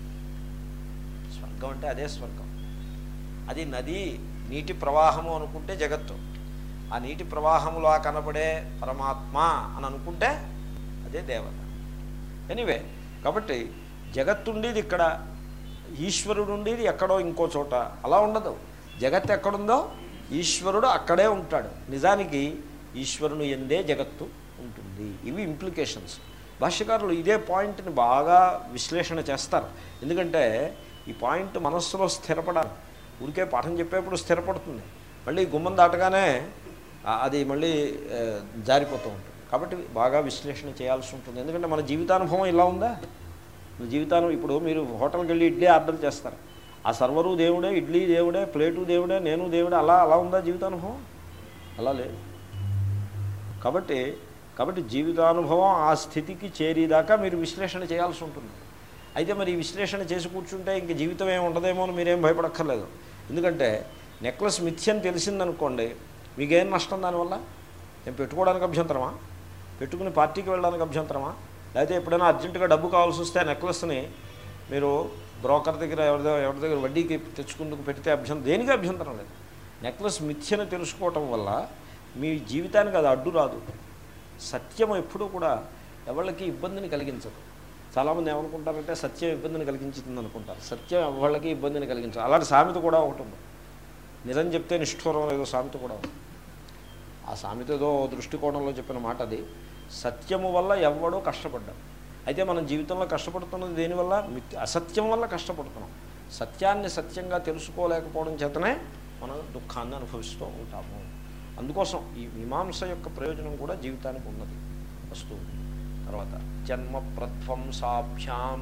స్వర్గం అంటే అదే స్వర్గం అది నది నీటి ప్రవాహము అనుకుంటే జగత్తు ఆ నీటి ప్రవాహములో కనబడే పరమాత్మ అని అనుకుంటే అదే దేవత ఎనీవే కాబట్టి జగత్తు ఉండేది ఇక్కడ ఈశ్వరుడు ఉండేది ఎక్కడో ఇంకో చోట అలా ఉండదు జగత్ ఎక్కడుందో ఈశ్వరుడు అక్కడే ఉంటాడు నిజానికి ఈశ్వరుని ఎందే జగత్తు ఉంటుంది ఇవి ఇంప్లికేషన్స్ భాష్యకారులు ఇదే పాయింట్ని బాగా విశ్లేషణ చేస్తారు ఎందుకంటే ఈ పాయింట్ మనస్సులో స్థిరపడాలి ఊరికే పాఠం చెప్పేప్పుడు స్థిరపడుతుంది మళ్ళీ గుమ్మం దాటగానే ఆ, అది మళ్ళీ ఆ, జారిపోతూ ఉంటుంది కాబట్టి బాగా విశ్లేషణ చేయాల్సి ఉంటుంది ఎందుకంటే మన జీవితానుభవం ఇలా ఉందా మీ జీవితాన్ని ఇప్పుడు మీరు హోటల్కి వెళ్ళి ఇడ్లీ ఆర్డర్ చేస్తారు ఆ సర్వరు దేవుడే ఇడ్లీ దేవుడే ప్లేటు దేవుడే నేను దేవుడే అలా అలా ఉందా జీవితానుభవం అలా లేదు కాబట్టి కాబట్టి జీవితానుభవం ఆ స్థితికి చేరేదాకా మీరు విశ్లేషణ చేయాల్సి ఉంటుంది అయితే మరి ఈ విశ్లేషణ చేసి కూర్చుంటే ఇంక జీవితం ఏమి ఉండదేమో అని మీరేం భయపడక్కర్లేదు ఎందుకంటే నెక్లెస్ మిథ్యని తెలిసిందనుకోండి మీకేం నష్టం దానివల్ల నేను పెట్టుకోవడానికి అభ్యంతరమా పెట్టుకుని పార్టీకి వెళ్ళడానికి అభ్యంతరమా లేకపోతే ఎప్పుడైనా అర్జెంటుగా డబ్బు కావాల్సి వస్తే ఆ నెక్లెస్ని మీరు బ్రోకర్ దగ్గర ఎవరి దగ్గర ఎవరి దగ్గర వడ్డీకి తెచ్చుకుందుకు పెడితే అభ్యంతరం దేనికి అభ్యంతరం లేదు నెక్లెస్ మిథ్యను తెలుసుకోవటం వల్ల మీ జీవితానికి అది అడ్డు రాదు సత్యం ఎప్పుడూ కూడా ఎవరికి ఇబ్బందిని కలిగించదు చాలామంది ఏమనుకుంటారంటే సత్యం ఇబ్బందిని కలిగించుతుంది అనుకుంటారు సత్యం ఎవరికి ఇబ్బందిని కలిగించదు అలాంటి సామెత కూడా ఒకటి ఉంది నిజం చెప్తే నిష్ఠూరం ఏదో సామెత కూడా ఉంది ఆ సామెత ఏదో దృష్టికోణంలో చెప్పిన మాట అది సత్యము వల్ల ఎవ్వడూ కష్టపడ్డాడు అయితే మనం జీవితంలో కష్టపడుతున్నది దేనివల్ల మిథ్య అసత్యం వల్ల కష్టపడుతున్నాం సత్యాన్ని సత్యంగా తెలుసుకోలేకపోవడం చేతనే మనం దుఃఖాన్ని అనుభవిస్తూ ఉంటాము అందుకోసం ఈ మీమాంస యొక్క ప్రయోజనం కూడా జీవితానికి ఉన్నది వస్తూ తర్వాత జన్మ ప్రధ్వంసాభ్యాం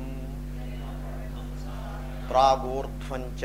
ప్రాగూర్ధ్వంచ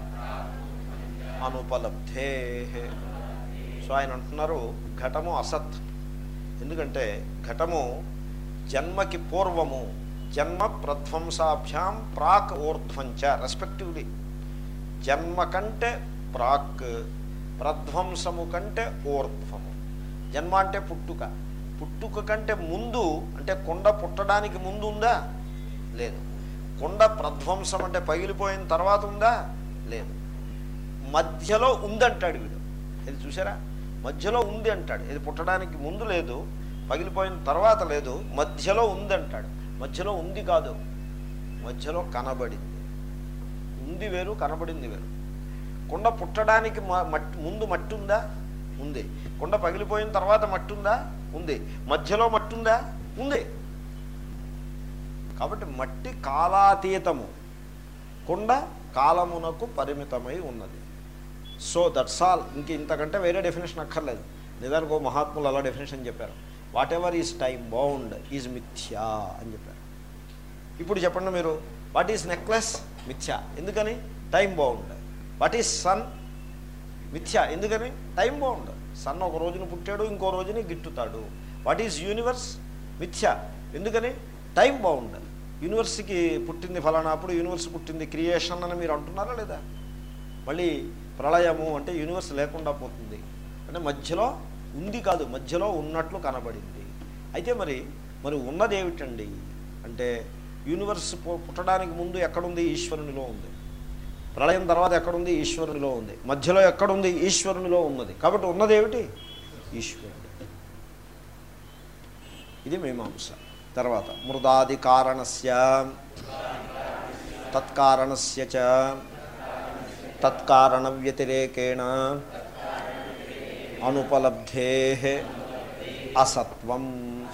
అనుపలబ్ధే సో ఆయన అంటున్నారు ఘటము అసత్ ఎందుకంటే ఘటము జన్మకి పూర్వము జన్మ ప్రధ్వంసాభ్యాం ప్రాక్ ఊర్ధ్వంచ రెస్పెక్టివ్లీ జన్మ కంటే ప్రాక్ ప్రధ్వంసము కంటే ఊర్ధ్వము జన్మ అంటే పుట్టుక పుట్టుక కంటే ముందు అంటే కొండ పుట్టడానికి ముందు ఉందా లేదు కొండ ప్రధ్వంసం అంటే పగిలిపోయిన తర్వాత ఉందా లేదు మధ్యలో ఉందంటాడు వీడు ఇది చూసారా మధ్యలో ఉంది అంటాడు ఇది పుట్టడానికి ముందు లేదు పగిలిపోయిన తర్వాత లేదు మధ్యలో ఉంది అంటాడు మధ్యలో ఉంది కాదు మధ్యలో కనబడింది ఉంది వేరు కనబడింది వేరు కుండ పుట్టడానికి మ- మట్టి ముందు మట్టి ఉందా ఉంది కుండ పగిలిపోయిన తర్వాత మట్టి ఉందా ఉంది మధ్యలో మట్టి ఉందా ఉంది కాబట్టి మట్టి కాలాతీతము కుండ కాలమునకు పరిమితమై ఉన్నది సో దట్స్ ఆల్ ఇంక ఇంతకంటే వేరే డెఫినేషన్ అక్కర్లేదు నిజానికి ఓ మహాత్ములు అలా డెఫినేషన్ చెప్పారు whatever is time bound is మిథ్యా అని చెప్పారు ఇప్పుడు చెప్పండి మీరు వాట్ ఈజ్ నెక్లెస్ మిథ్యా ఎందుకని time bound what is sun మిథ్యా ఎందుకని టైం బౌండ్ సన్ ఒక రోజున పుట్టాడు ఇంకో రోజున గిట్టుతాడు వాట్ ఈజ్ యూనివర్స్ మిథ్య ఎందుకని టైం బౌండ్ యూనివర్స్కి పుట్టింది ఫలానా అప్పుడు యూనివర్స్ పుట్టింది క్రియేషన్ అని మీరు అంటున్నారా లేదా మళ్ళీ ప్రళయము అంటే యూనివర్స్ లేకుండా పోతుంది అంటే మధ్యలో ఉంది కాదు మధ్యలో ఉన్నట్లు కనబడింది అయితే మరి మరి ఉన్నది ఏమిటండి అంటే యూనివర్స్ పు- పుట్టడానికి ముందు ఎక్కడుంది ఈశ్వరునిలో ఉంది ప్రళయం తర్వాత ఎక్కడుంది ఈశ్వరునిలో ఉంది మధ్యలో ఎక్కడుంది ఈశ్వరునిలో ఉన్నది కాబట్టి ఉన్నది ఏమిటి ఈశ్వరుడు ఇది మీమాంస తర్వాత మృదాది కారణస్య తత్కారణస్య చ తత్కారణ వ్యతిరేకేణ అనుపలబ్ధే అసత్వం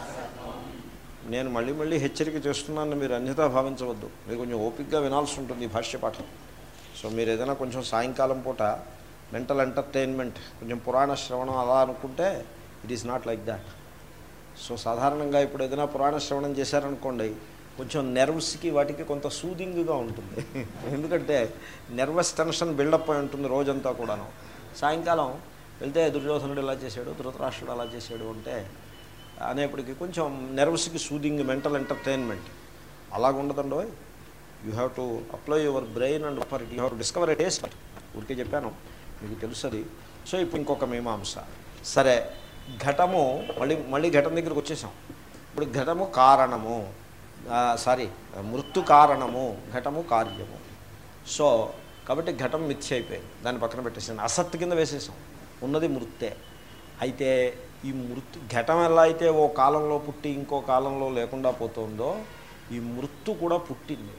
నేను మళ్ళీ మళ్ళీ హెచ్చరిక చేస్తున్నాను మీరు అన్యతా భావించవద్దు మీరు కొంచెం ఓపిక్గా వినాల్సి ఉంటుంది ఈ భాష్య పాఠం సో మీరు ఏదైనా కొంచెం సాయంకాలం పూట మెంటల్ ఎంటర్టైన్మెంట్ కొంచెం పురాణ శ్రవణం అలా అనుకుంటే it is not like that so సాధారణంగా ఇప్పుడు ఏదైనా పురాణ శ్రవణం చేశారనుకోండి కొంచెం నెర్వ్స్కి వాటికి కొంత సూదింగ్గా ఉంటుంది ఎందుకంటే నెర్వస్ టెన్షన్ బిల్డప్ అయి ఉంటుంది రోజంతా కూడాను సాయంకాలం వెళ్తే దుర్యోధనుడు ఇలా చేశాడు ధృతరాష్ట్రుడు అలా చేశాడు అంటే అనేప్పటికీ కొంచెం నెర్వస్కి సూదింగ్ మెంటల్ ఎంటర్టైన్మెంట్ అలాగుండదండో you have to apply your brain and for it you have to discover a taste ఊరికే చెప్పాను మీకు తెలుసది సో ఇప్పుడు ఇంకొక మీమాంస సరే ఘటము మళ్ళీ మళ్ళీ ఘటం దగ్గరికి వచ్చేసాం ఇప్పుడు ఘటము కారణము సారీ మృत्यు కారణము ఘటము కార్యము సో కాబట్టి ఘటం మిథ్య అయిపోయింది దాన్ని పక్కన పెట్టేసాను అసత్ కింద వేసేసాం ఉన్నది మృత్తే అయితే ఈ మృతు ఘటం ఎలా అయితే ఓ కాలంలో పుట్టి ఇంకో కాలంలో లేకుండా పోతుందో ఈ మృత్తు కూడా పుట్టింది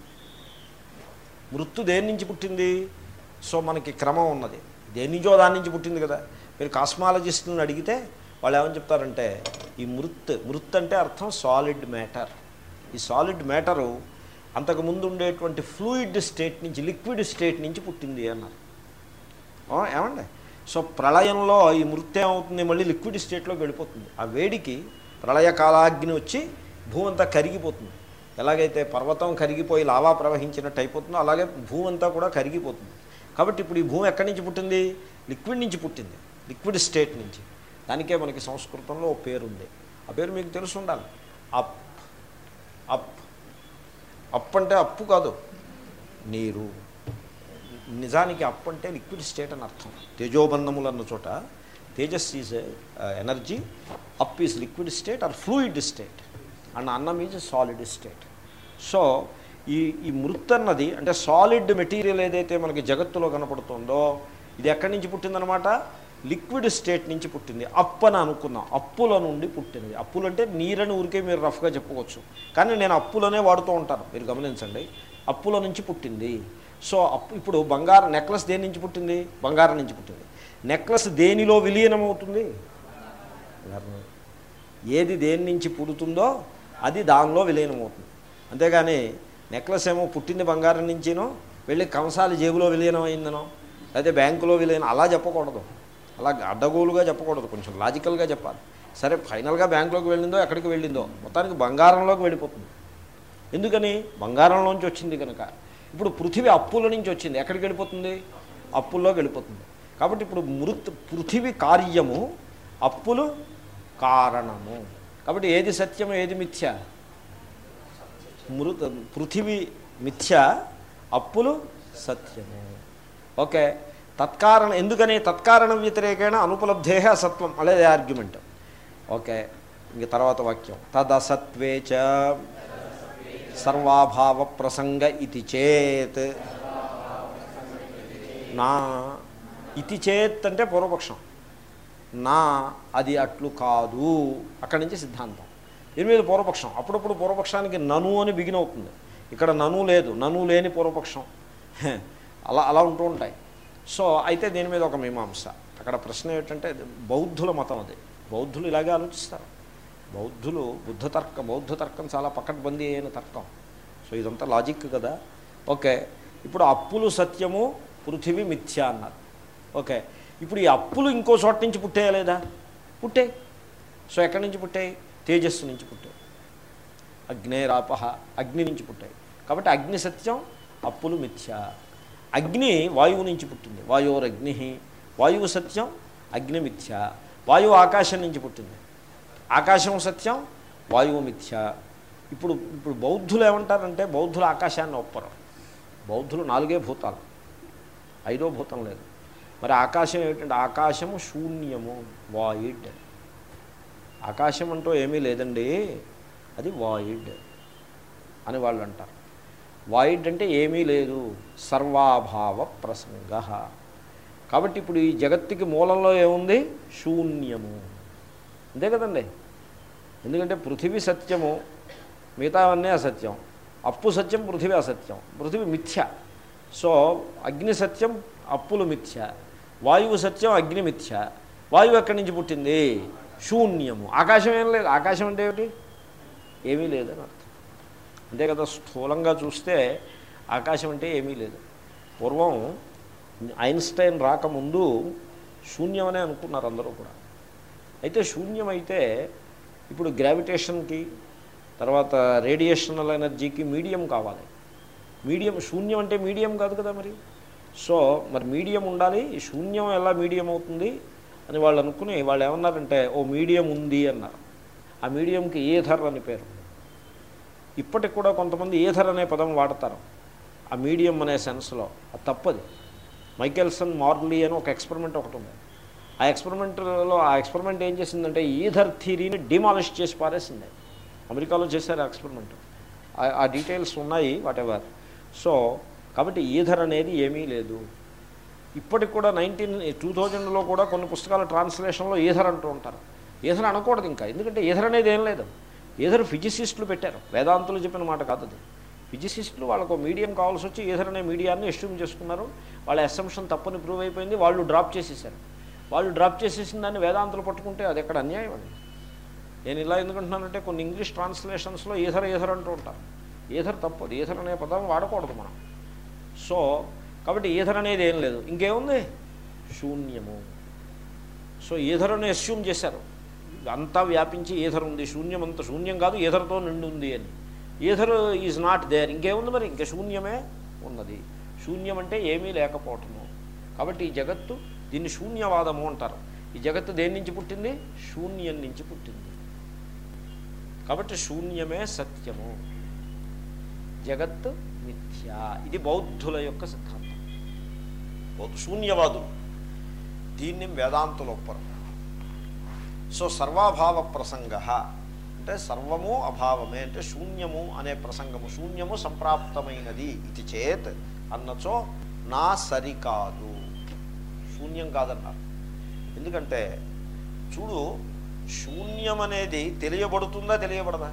మృత్తు దేని నుంచి పుట్టింది సో మనకి క్రమం ఉన్నది దేని నుంచో దాని నుంచి పుట్టింది కదా మీరు కాస్మాలజిస్టులను అడిగితే వాళ్ళు ఏమని చెప్తారంటే ఈ మృత్ మృత్ అంటే అర్థం సాలిడ్ మ్యాటర్ ఈ సాలిడ్ మ్యాటరు అంతకుముందు ఉండేటువంటి ఫ్లూయిడ్ స్టేట్ నుంచి లిక్విడ్ స్టేట్ నుంచి పుట్టింది అన్నారు ఆ, ఏమండి సో ప్రళయంలో ఈ మృత్యు ఏమవుతుంది మళ్ళీ లిక్విడ్ స్టేట్లోకి వెళ్ళిపోతుంది ఆ వేడికి ప్రళయ కాలాగ్ని వచ్చి భూమి అంతా కరిగిపోతుంది ఎలాగైతే పర్వతం కరిగిపోయి లావా ప్రవహించినట్టు అయిపోతుందో అలాగే భూమి అంతా కూడా కరిగిపోతుంది కాబట్టి ఇప్పుడు ఈ భూమి ఎక్కడి నుంచి పుట్టింది లిక్విడ్ నుంచి పుట్టింది లిక్విడ్ స్టేట్ నుంచి దానికే మనకి సంస్కృతంలో ఓ పేరు ఉంది ఆ పేరు మీకు తెలిసి ఉండాలి అప్ అప్ అప్ అంటే అప్పు కాదు నీరు నిజానికి అప్ అంటే లిక్విడ్ స్టేట్ అని అర్థం తేజోబంధములు అన్న చోట తేజస్ ఈజ్ ఎనర్జీ అప్ is liquid state or fluid state and అన్నం ఈజ్ సాలిడ్ స్టేట్ సో ఈ ఈ మృత్ అన్నది అంటే సాలిడ్ మెటీరియల్ ఏదైతే మనకి జగత్తులో కనపడుతుందో ఇది ఎక్కడి నుంచి పుట్టిందనమాట లిక్విడ్ స్టేట్ నుంచి పుట్టింది అప్పు అని అనుకున్నాం అప్పుల నుండి పుట్టినది అప్పులు అంటే నీరని ఊరికే మీరు రఫ్గా చెప్పుకోవచ్చు కానీ నేను అప్పులనే వాడుతూ ఉంటాను మీరు గమనించండి అప్పుల నుంచి పుట్టింది సో అప్పు ఇప్పుడు బంగారం నెక్లెస్ దేని నుంచి పుట్టింది బంగారం నుంచి పుట్టింది నెక్లెస్ దేనిలో విలీనం అవుతుంది బంగారం. ఏది దేని నుంచి పుడుతుందో అది దానిలో విలీనం అవుతుంది అంతేగాని నెక్లెస్ ఏమో పుట్టింది బంగారం నుంచినో వెళ్ళి కంసాలి జేబులో విలీనం అయిందనో అయితే బ్యాంకులో విలీనం అలా చెప్పకూడదు అలా అడ్డగోలుగా చెప్పకూడదు కొంచెం లాజికల్గా చెప్పాలి సరే ఫైనల్గా బ్యాంకులోకి వెళ్ళిందో ఎక్కడికి వెళ్ళిందో మొత్తానికి బంగారంలోకి వెళ్ళిపోతుంది ఎందుకని బంగారంలోంచి వచ్చింది కనుక ఇప్పుడు పృథివీ అప్పుల నుంచి వచ్చింది ఎక్కడికి వెళ్ళిపోతుంది అప్పుల్లోకి వెళ్ళిపోతుంది కాబట్టి ఇప్పుడు మృత్ పృథివీ కార్యము అప్పులు కారణము కాబట్టి ఏది సత్యము ఏది మిథ్య మృత పృథివీ మిథ్య అప్పులు సత్యము ఓకే తత్కారణ ఎందుకని తత్కారణ వ్యతిరేకేణ అనుపలబ్ధే అసత్వం అనేది ఆర్గ్యుమెంట్ ఓకే ఇంక తర్వాత వాక్యం తదసత్వే చ సర్వాభావ ప్రసంగ ఇది చేత్ నా ఇది చేత్ అంటే పూర్వపక్షం నా అది అట్లు కాదు అక్కడి నుంచి సిద్ధాంతం దీని మీద పూర్వపక్షం అప్పుడప్పుడు పూర్వపక్షానికి నను అని బిగిన్ అవుతుంది ఇక్కడ నను లేదు నను లేని పూర్వపక్షం హె, అలా అలా ఉంటూ ఉంటాయి సో అయితే దీని మీద ఒక మీమాంస అక్కడ ప్రశ్న ఏంటంటే బౌద్ధుల మతం అది బౌద్ధులు ఇలాగే ఆలోచిస్తారు బౌద్ధులు బుద్ధ తర్క బౌద్ధ తర్కం చాలా పకడ్బందీ అయిన తర్కం సో ఇదంతా లాజిక్ కదా ఓకే ఇప్పుడు అప్పులు సత్యము పృథివీ మిథ్య అన్నారు ఓకే ఇప్పుడు ఈ అప్పులు ఇంకో చోట నుంచి పుట్టాయా లేదా పుట్టాయి సో ఎక్కడి నుంచి పుట్టాయి తేజస్సు నుంచి పుట్టాయి అగ్నేరాపహ అగ్ని నుంచి పుట్టాయి కాబట్టి అగ్ని సత్యం అప్పులు మిథ్య అగ్ని వాయువు నుంచి పుట్టింది వాయోరగ్ని వాయువు సత్యం అగ్ని మిథ్య వాయువు ఆకాశం నుంచి పుట్టింది ఆకాశం సత్యం వాయువు మిథ్య ఇప్పుడు ఇప్పుడు బౌద్ధులు ఏమంటారంటే బౌద్ధులు ఆకాశాన్ని ఒప్పరు బౌద్ధులు నాలుగే భూతాలు ఐదో భూతం లేదు మరి ఆకాశం ఏమిటంటే ఆకాశము శూన్యము వాయిడ్ ఆకాశం అంటూ ఏమీ లేదండి అది వాయిడ్ అని వాళ్ళు అంటారు వాయిడ్ అంటే ఏమీ లేదు సర్వాభావ ప్రసంగ కాబట్టి ఇప్పుడు ఈ జగత్తుకి మూలంలో ఏముంది శూన్యము అంతే కదండి ఎందుకంటే పృథివీ సత్యము మిగతావన్నీ అసత్యం అప్పు సత్యం పృథివీ అసత్యం పృథివీ మిథ్య సో అగ్ని సత్యం అప్పులు మిథ్య వాయువు సత్యం అగ్ని మిథ్య వాయువు ఎక్కడి నుంచి పుట్టింది శూన్యము ఆకాశం ఏం లేదు ఆకాశం అంటే ఏమిటి ఏమీ లేదని అర్థం అంతే కదా స్థూలంగా చూస్తే ఆకాశం అంటే ఏమీ లేదు పూర్వం ఐన్స్టైన్ రాకముందు శూన్యమనే అనుకున్నారు అందరూ కూడా అయితే శూన్యమైతే ఇప్పుడు గ్రావిటేషన్కి తర్వాత రేడియేషనల్ ఎనర్జీకి మీడియం కావాలి మీడియం శూన్యం అంటే మీడియం కాదు కదా మరి సో మరి మీడియం ఉండాలి శూన్యం ఎలా మీడియం అవుతుంది అని వాళ్ళు అనుకుని వాళ్ళు ఏమన్నారంటే ఓ మీడియం ఉంది అన్నారు ఆ మీడియంకి ఏథర్ అని పేరు ఇప్పటికి కూడా కొంతమంది ఏథర్ అనే పదం వాడతారు ఆ మీడియం అనే సెన్స్లో అది తప్పది మైకెల్సన్ మార్లీ అని ఒక ఎక్స్పెరిమెంట్ ఒకటి ఉంది ఆ ఎక్స్పెరిమెంట్లో ఆ ఎక్స్పెరిమెంట్ ఏం చేసిందంటే ఈథర్ థీరీని డిమాలిష్ చేసి పారేసింది అమెరికాలో చేశారు ఆ ఎక్స్పెరిమెంట్ ఆ- ఆ డీటెయిల్స్ ఉన్నాయి వాట్ ఎవర్ సో కాబట్టి ఈథర్ అనేది ఏమీ లేదు ఇప్పటికి కూడా నైన్టీన్ టూ థౌజండ్లో కూడా కొన్ని పుస్తకాల ట్రాన్స్లేషన్లో ఈథర్ అంటూ ఉంటారు ఈథర్ అనకూడదు ఇంకా ఎందుకంటే ఈథర్ అనేది ఏం లేదు ఈథర్ ఫిజిసిస్టులు పెట్టారు వేదాంతులు చెప్పిన మాట కాదు అది ఫిజిసిస్టులు వాళ్ళకు మీడియం కావాల్సి వచ్చి ఈథర్ అనే మీడియాన్ని ఎస్ట్యూమ్ చేసుకున్నారు వాళ్ళ అసంప్షన్ తప్పని ప్రూవ్ అయిపోయింది వాళ్ళు డ్రాప్ చేసేసారు వాళ్ళు డ్రాప్ చేసేసిన దాన్ని వేదాంతులు పట్టుకుంటే అది ఎక్కడ అన్యాయం అండి నేను ఇలా ఎందుకంటున్నానంటే కొన్ని ఇంగ్లీష్ ట్రాన్స్లేషన్స్లో ఈథర్ ఈథర్ అంటూ ఉంటారు ఈథర్ తప్పదు ఈథర్ అనే పదం వాడకూడదు మనం సో కాబట్టి ఈథర్ అనేది ఏం లేదు ఇంకేముంది శూన్యము సో ఈథర్ని అస్యూమ్ చేశారు అంతా వ్యాపించి ఈథర్ ఉంది శూన్యం అంత శూన్యం కాదు ఈథర్తో నిండి ఉంది అని ఈథర్ ఈజ్ నాట్ దేర్ ఇంకేముంది మరి ఇంకా శూన్యమే ఉన్నది శూన్యం అంటే ఏమీ లేకపోవటము కాబట్టి ఈ జగత్తు దీన్ని శూన్యవాదము అంటారు ఈ జగత్తు దేని నుంచి పుట్టింది శూన్యం నుంచి పుట్టింది కాబట్టి శూన్యమే సత్యము జగత్ మిథ్య ఇది బౌద్ధుల యొక్క సిద్ధాంతం బౌద్ధ శూన్యవాదులు దీన్ని వేదాంతులు ఒప్పరు సో సర్వాభావ ప్రసంగ అంటే సర్వము అభావమే అంటే శూన్యము అనే ప్రసంగము శూన్యము సంప్రాప్తమైనది ఇది చేత్ అన్నచో నా సరికాదు శూన్యం కాదన్నారు ఎందుకంటే చూడు శూన్యం అనేది తెలియబడుతుందా తెలియబడదా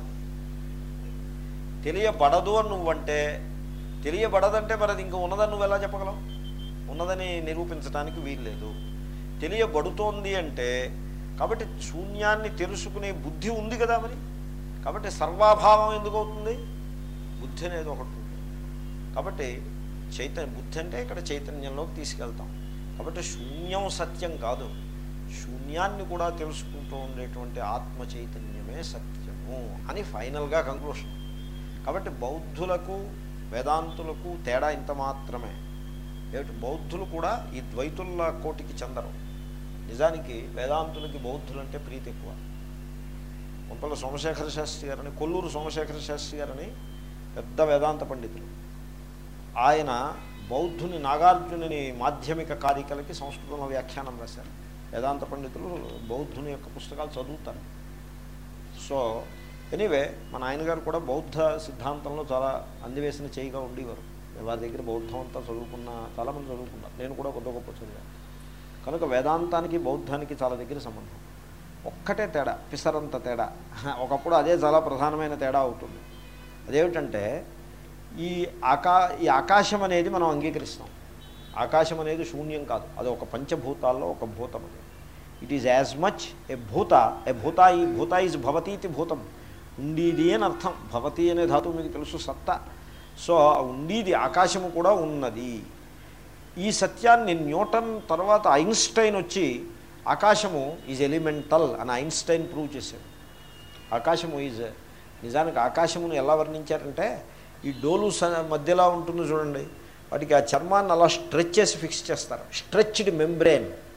తెలియబడదు అని నువ్వంటే తెలియబడదంటే మరి అది ఇంకా ఉన్నదని నువ్వు ఎలా చెప్పగలవు ఉన్నదని నిరూపించడానికి వీల్లేదు తెలియబడుతోంది అంటే కాబట్టి శూన్యాన్ని తెలుసుకునే బుద్ధి ఉంది కదా మరి కాబట్టి సర్వాభావం ఎందుకు అవుతుంది బుద్ధి అనేది ఒకటి ఉంది కాబట్టి చైతన్య బుద్ధి అంటే ఇక్కడ చైతన్యంలోకి తీసుకెళ్తాం కాబట్టి శూన్యం సత్యం కాదు శూన్యాన్ని కూడా తెలుసుకుంటూ ఉండేటువంటి ఆత్మ చైతన్యమే సత్యము అని ఫైనల్గా కంక్లూషన్ కాబట్టి బౌద్ధులకు వేదాంతులకు తేడా ఇంత మాత్రమే ఏమిటి బౌద్ధులు కూడా ఈ ద్వైతుల కోటికి చెందరు నిజానికి వేదాంతులకి బౌద్ధులంటే ప్రీతి ఎక్కువ కొంపల సోమశేఖర శాస్త్రి గారని కొల్లూరు సోమశేఖర శాస్త్రి గారని పెద్ద వేదాంత పండితులు ఆయన బౌద్ధుని నాగార్జునుని మాధ్యమిక కారికలకి సంస్కృతంలో వ్యాఖ్యానం రాశారు వేదాంత పండితులు బౌద్ధుని యొక్క పుస్తకాలు చదువుతారు సో ఎనీవే మా నాయనగారు కూడా బౌద్ధ సిద్ధాంతంలో చాలా అందివేసిన చేయిగా ఉండేవారు వారి దగ్గర బౌద్ధం అంతా చదువుకున్న చాలామంది చదువుకున్నారు నేను కూడా కొద్ది గొప్ప చదివాను కనుక వేదాంతానికి బౌద్ధానికి చాలా దగ్గర సంబంధం ఒక్కటే తేడా పిసరంత తేడా ఒకప్పుడు అదే చాలా ప్రధానమైన తేడా అవుతుంది అదేమిటంటే ఈ ఆకా ఈ ఆకాశం అనేది మనం అంగీకరిస్తాం ఆకాశం అనేది శూన్యం కాదు అది ఒక పంచభూతాల్లో ఒక భూతం అది it is as much a భూత ఏ భూత ఈ భూత ఈజ్ భవతీతి భూతం ఉండీది అని అర్థం భవతి అనే ధాతువు మీకు తెలుసు సత్తా సో ఆ ఉండీది ఆకాశము కూడా ఉన్నది ఈ సత్యాన్ని న్యూటన్ తర్వాత ఐన్స్టైన్ వచ్చి ఆకాశము ఈజ్ ఎలిమెంటల్ అని ఐన్స్టైన్ ప్రూవ్ చేశాడు ఆకాశము ఈజ్ నిజానికి ఆకాశమును ఎలా వర్ణించారంటే ఈ డోలు స- మధ్యలో ఉంటుంది చూడండి వాటికి ఆ చర్మాన్ని అలా స్ట్రెచ్ చేసి ఫిక్స్ చేస్తారు స్ట్రెచ్డ్ మెంబ్రేన్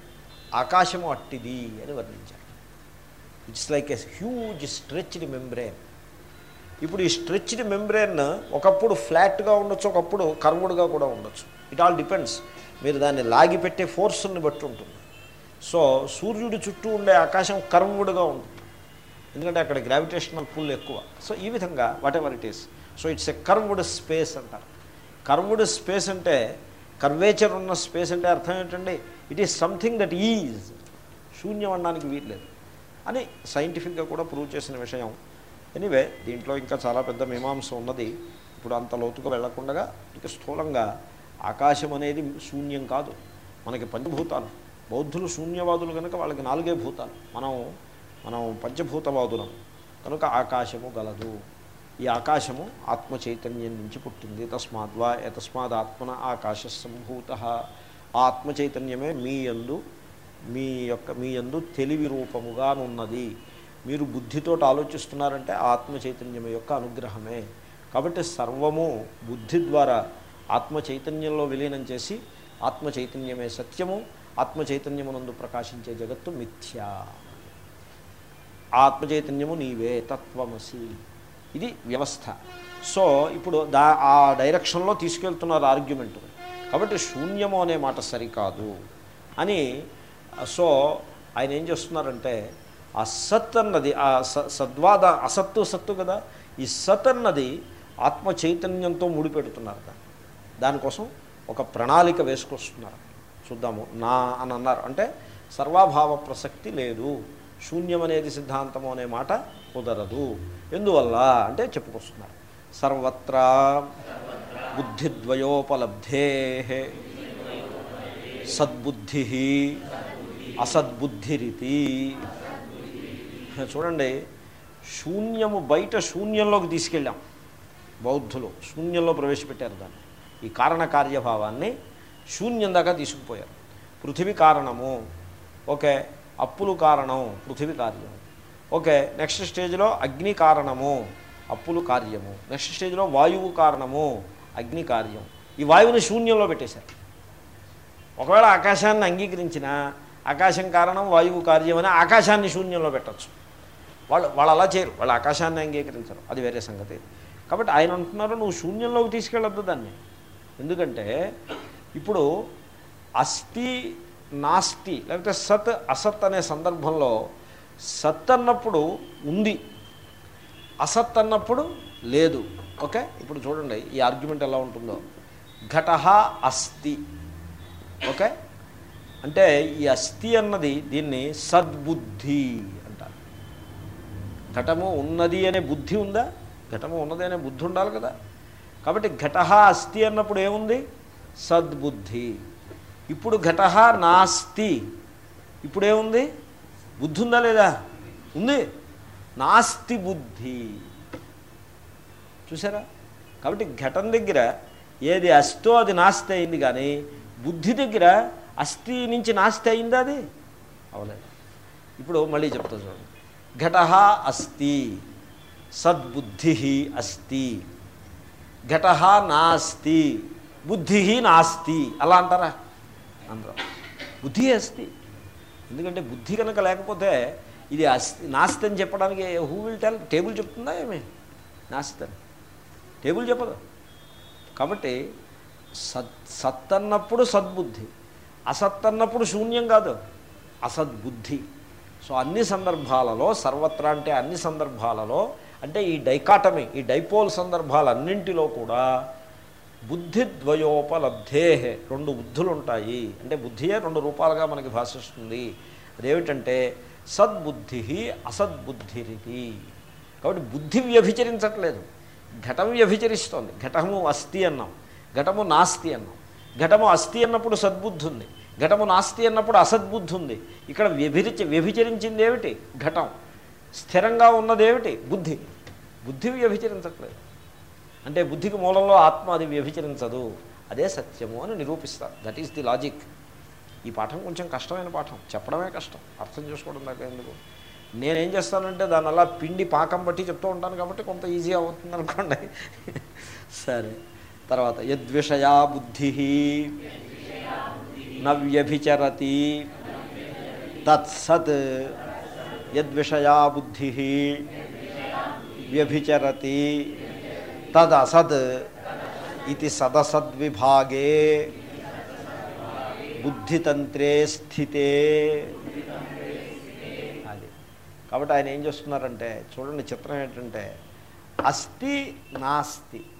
ఆకాశము అట్టిది అని వర్ణించారు it's like a huge stretched membrane ఇప్పుడు ఈ స్ట్రెచ్డ్ మెంబ్రేన్ ఒకప్పుడు ఫ్లాట్గా ఉండొచ్చు ఒకప్పుడు కర్వుడ్గా కూడా ఉండొచ్చు ఇట్ ఆల్ డిపెండ్స్ మీరు దాన్ని లాగి పెట్టే ఫోర్స్ని బట్టి ఉంటుంది సో సూర్యుడి చుట్టూ ఉండే ఆకాశం కర్వుడ్గా ఉంటుంది ఎందుకంటే అక్కడ గ్రావిటేషనల్ పుల్ ఎక్కువ సో ఈ విధంగా whatever it is so it's a curved space అంటారు కర్వ్డ్ స్పేస్ అంటే కర్వేచర్ ఉన్న స్పేస్ అంటే అర్థం ఏంటండి it is something that is శూన్యం అనడానికి వీల్లేదు అని సైంటిఫిక్గా కూడా ప్రూవ్ చేసిన విషయం ఎనీవే దీంట్లో ఇంకా చాలా పెద్ద మీమాంస ఉన్నది ఇప్పుడు అంత లోతుగా వెళ్లకుండా ఇక స్థూలంగా ఆకాశం అనేది శూన్యం కాదు మనకి పంచభూతాలు బౌద్ధులు శూన్యవాదులు కనుక వాళ్ళకి నాలుగే భూతాలు మనం మనం పంచభూతవాదులం కనుక ఆకాశము గలదు ఈ ఆకాశము ఆత్మ చైతన్యం నుంచి పుట్టింది తస్మాద్వా తస్మాత్ ఆత్మన ఆకాశ సంభూత ఆ ఆత్మ చైతన్యమే మీ యందు మీ యొక్క మీ యందు తెలివి రూపముగానున్నది మీరు బుద్ధితో ఆలోచిస్తున్నారంటే ఆత్మ చైతన్యం యొక్క అనుగ్రహమే కాబట్టి సర్వము బుద్ధి ద్వారా ఆత్మ చైతన్యంలో విలీనం చేసి ఆత్మ చైతన్యమే సత్యము ఆత్మ చైతన్యమునందు ప్రకాశించే జగత్తు మిథ్యా ఆత్మ చైతన్యము నీవే తత్వమసి ఇది వ్యవస్థ సో ఇప్పుడు దా ఆ డైరెక్షన్లో తీసుకెళ్తున్నారు ఆర్గ్యుమెంట్ కాబట్టి శూన్యము అనే మాట సరికాదు అని సో ఆయన ఏం చేస్తున్నారంటే ఆ సత్ అన్నది ఆ స సద్వాద అసత్తు సత్తు కదా ఈ సత్ అన్నది ఆత్మ చైతన్యంతో ముడిపెడుతున్నారు దాన్ని దానికోసం ఒక ప్రణాళిక వేసుకొస్తున్నారు చూద్దాము నా అని అన్నారు అంటే సర్వాభావ ప్రసక్తి లేదు శూన్యం అనేది సిద్ధాంతము అనే మాట కుదరదు ఎందువల్ల అంటే చెప్పుకొస్తున్నారు సర్వత్రా బుద్ధిద్వయోపలబ్ధే సద్బుద్ధి అసద్బుద్ధిరితి చూడండి శూన్యము బయట శూన్యంలోకి తీసుకెళ్ళాం బౌద్ధులు శూన్యంలో ప్రవేశపెట్టారు దాన్ని ఈ కారణ కార్యభావాన్ని శూన్యం దాకా తీసుకుపోయారు పృథివీ కారణము ఓకే అప్పులు కారణం పృథివీ కార్యం ఓకే నెక్స్ట్ స్టేజ్లో అగ్ని కారణము అప్పులు కార్యము నెక్స్ట్ స్టేజ్లో వాయువు కారణము అగ్ని కార్యం ఈ వాయువుని శూన్యంలో పెట్టేశారు ఒకవేళ ఆకాశాన్ని అంగీకరించిన ఆకాశం కారణం వాయువు కార్యం అని ఆకాశాన్ని శూన్యంలో పెట్టచ్చు వాళ్ళు వాళ్ళు అలా చేయరు వాళ్ళు ఆకాశాన్ని అంగీకరించరు అది వేరే సంగతి కాబట్టి ఆయన అంటున్నారు నువ్వు శూన్యంలోకి తీసుకెళ్ళొద్దు దాన్ని ఎందుకంటే ఇప్పుడు అస్థి నాస్తి లేకపోతే సత్ అసత్ అనే సందర్భంలో సత్ అన్నప్పుడు ఉంది అసత్ అన్నప్పుడు లేదు ఓకే ఇప్పుడు చూడండి ఈ ఆర్గ్యుమెంట్ ఎలా ఉంటుందో ఘట అస్థి ఓకే అంటే ఈ అస్థి అన్నది దీన్ని సద్బుద్ధి అంటారు ఘటము ఉన్నది అనే బుద్ధి ఉందా ఘటము ఉన్నది అనే బుద్ధి ఉండాలి కదా కాబట్టి ఘట అస్థి అన్నప్పుడు ఏముంది సద్బుద్ధి ఇప్పుడు ఘట నాస్తి ఇప్పుడు ఏముంది బుద్ధి ఉందా లేదా ఉంది నాస్తి బుద్ధి చూసారా కాబట్టి ఘటం దగ్గర ఏది అస్తో అది నాస్తి అయింది కానీ బుద్ధి దగ్గర అస్థి నుంచి నాస్తి అయిందా అది అవలేదు ఇప్పుడు మళ్ళీ చెప్తా చూడండి ఘట అస్తి సద్బుద్ధి అస్తి ఘట నాస్తి బుద్ధి నాస్తి అలా అంటారా అందరం బుద్ధి అస్తి ఎందుకంటే బుద్ధి కనుక లేకపోతే ఇది అస్తి నాస్తి అని చెప్పడానికి హూ విల్ టెల్ టేబుల్ చెప్తుందా ఏమి నాస్తి అని టేబుల్ చెప్పదు కాబట్టి సత్ సత్ అన్నప్పుడు సద్బుద్ధి అసత్ అన్నప్పుడు శూన్యం కాదు అసద్బుద్ధి సో అన్ని సందర్భాలలో సర్వత్రా అంటే అన్ని సందర్భాలలో అంటే ఈ డైకాటమీ ఈ డైపోల్ సందర్భాలన్నింటిలో కూడా బుద్ధిద్వయోపలబ్ధే రెండు బుద్ధులు ఉంటాయి అంటే బుద్ధియే రెండు రూపాలుగా మనకి భాషిస్తుంది అదేమిటంటే సద్బుద్ధి అసద్బుద్ధిరితి కాబట్టి బుద్ధి వ్యభిచరించట్లేదు ఘటం వ్యభిచరిస్తోంది ఘటము అస్థి అన్నాం ఘటము నాస్తి అన్నాం ఘటము అస్థి అన్నప్పుడు సద్బుద్ధి ఉంది ఘటము నాస్తి అన్నప్పుడు అసద్బుద్ధి ఉంది ఇక్కడ వ్యభిరిచి వ్యభిచరించింది ఏమిటి ఘటం స్థిరంగా ఉన్నదేమిటి బుద్ధి బుద్ధి వ్యభిచరించట్లేదు అంటే బుద్ధికి మూలంలో ఆత్మ అది వ్యభిచరించదు అదే సత్యము అని నిరూపిస్తారు దట్ ఈస్ ది లాజిక్ ఈ పాఠం కొంచెం కష్టమైన పాఠం చెప్పడమే కష్టం అర్థం చేసుకోవడం దాకా ఎందుకు నేనేం చేస్తానంటే దాని అలా పిండి పాకం బట్టి చెప్తూ ఉంటాను కాబట్టి కొంత ఈజీ అవుతుంది అనుకోండి సరే తర్వాత యద్విషయా బుద్ధి నవ్యభిచరతి తత్సత్ యద్విషయా బుద్ధి వ్యభిచరతి తదసద్ ఇది సదసద్విభాగే బుద్ధితంత్రే స్థితే అది కాబట్టి ఆయన ఏం చేస్తున్నారంటే చూడండి చిత్రం ఏంటంటే అస్థి నాస్తి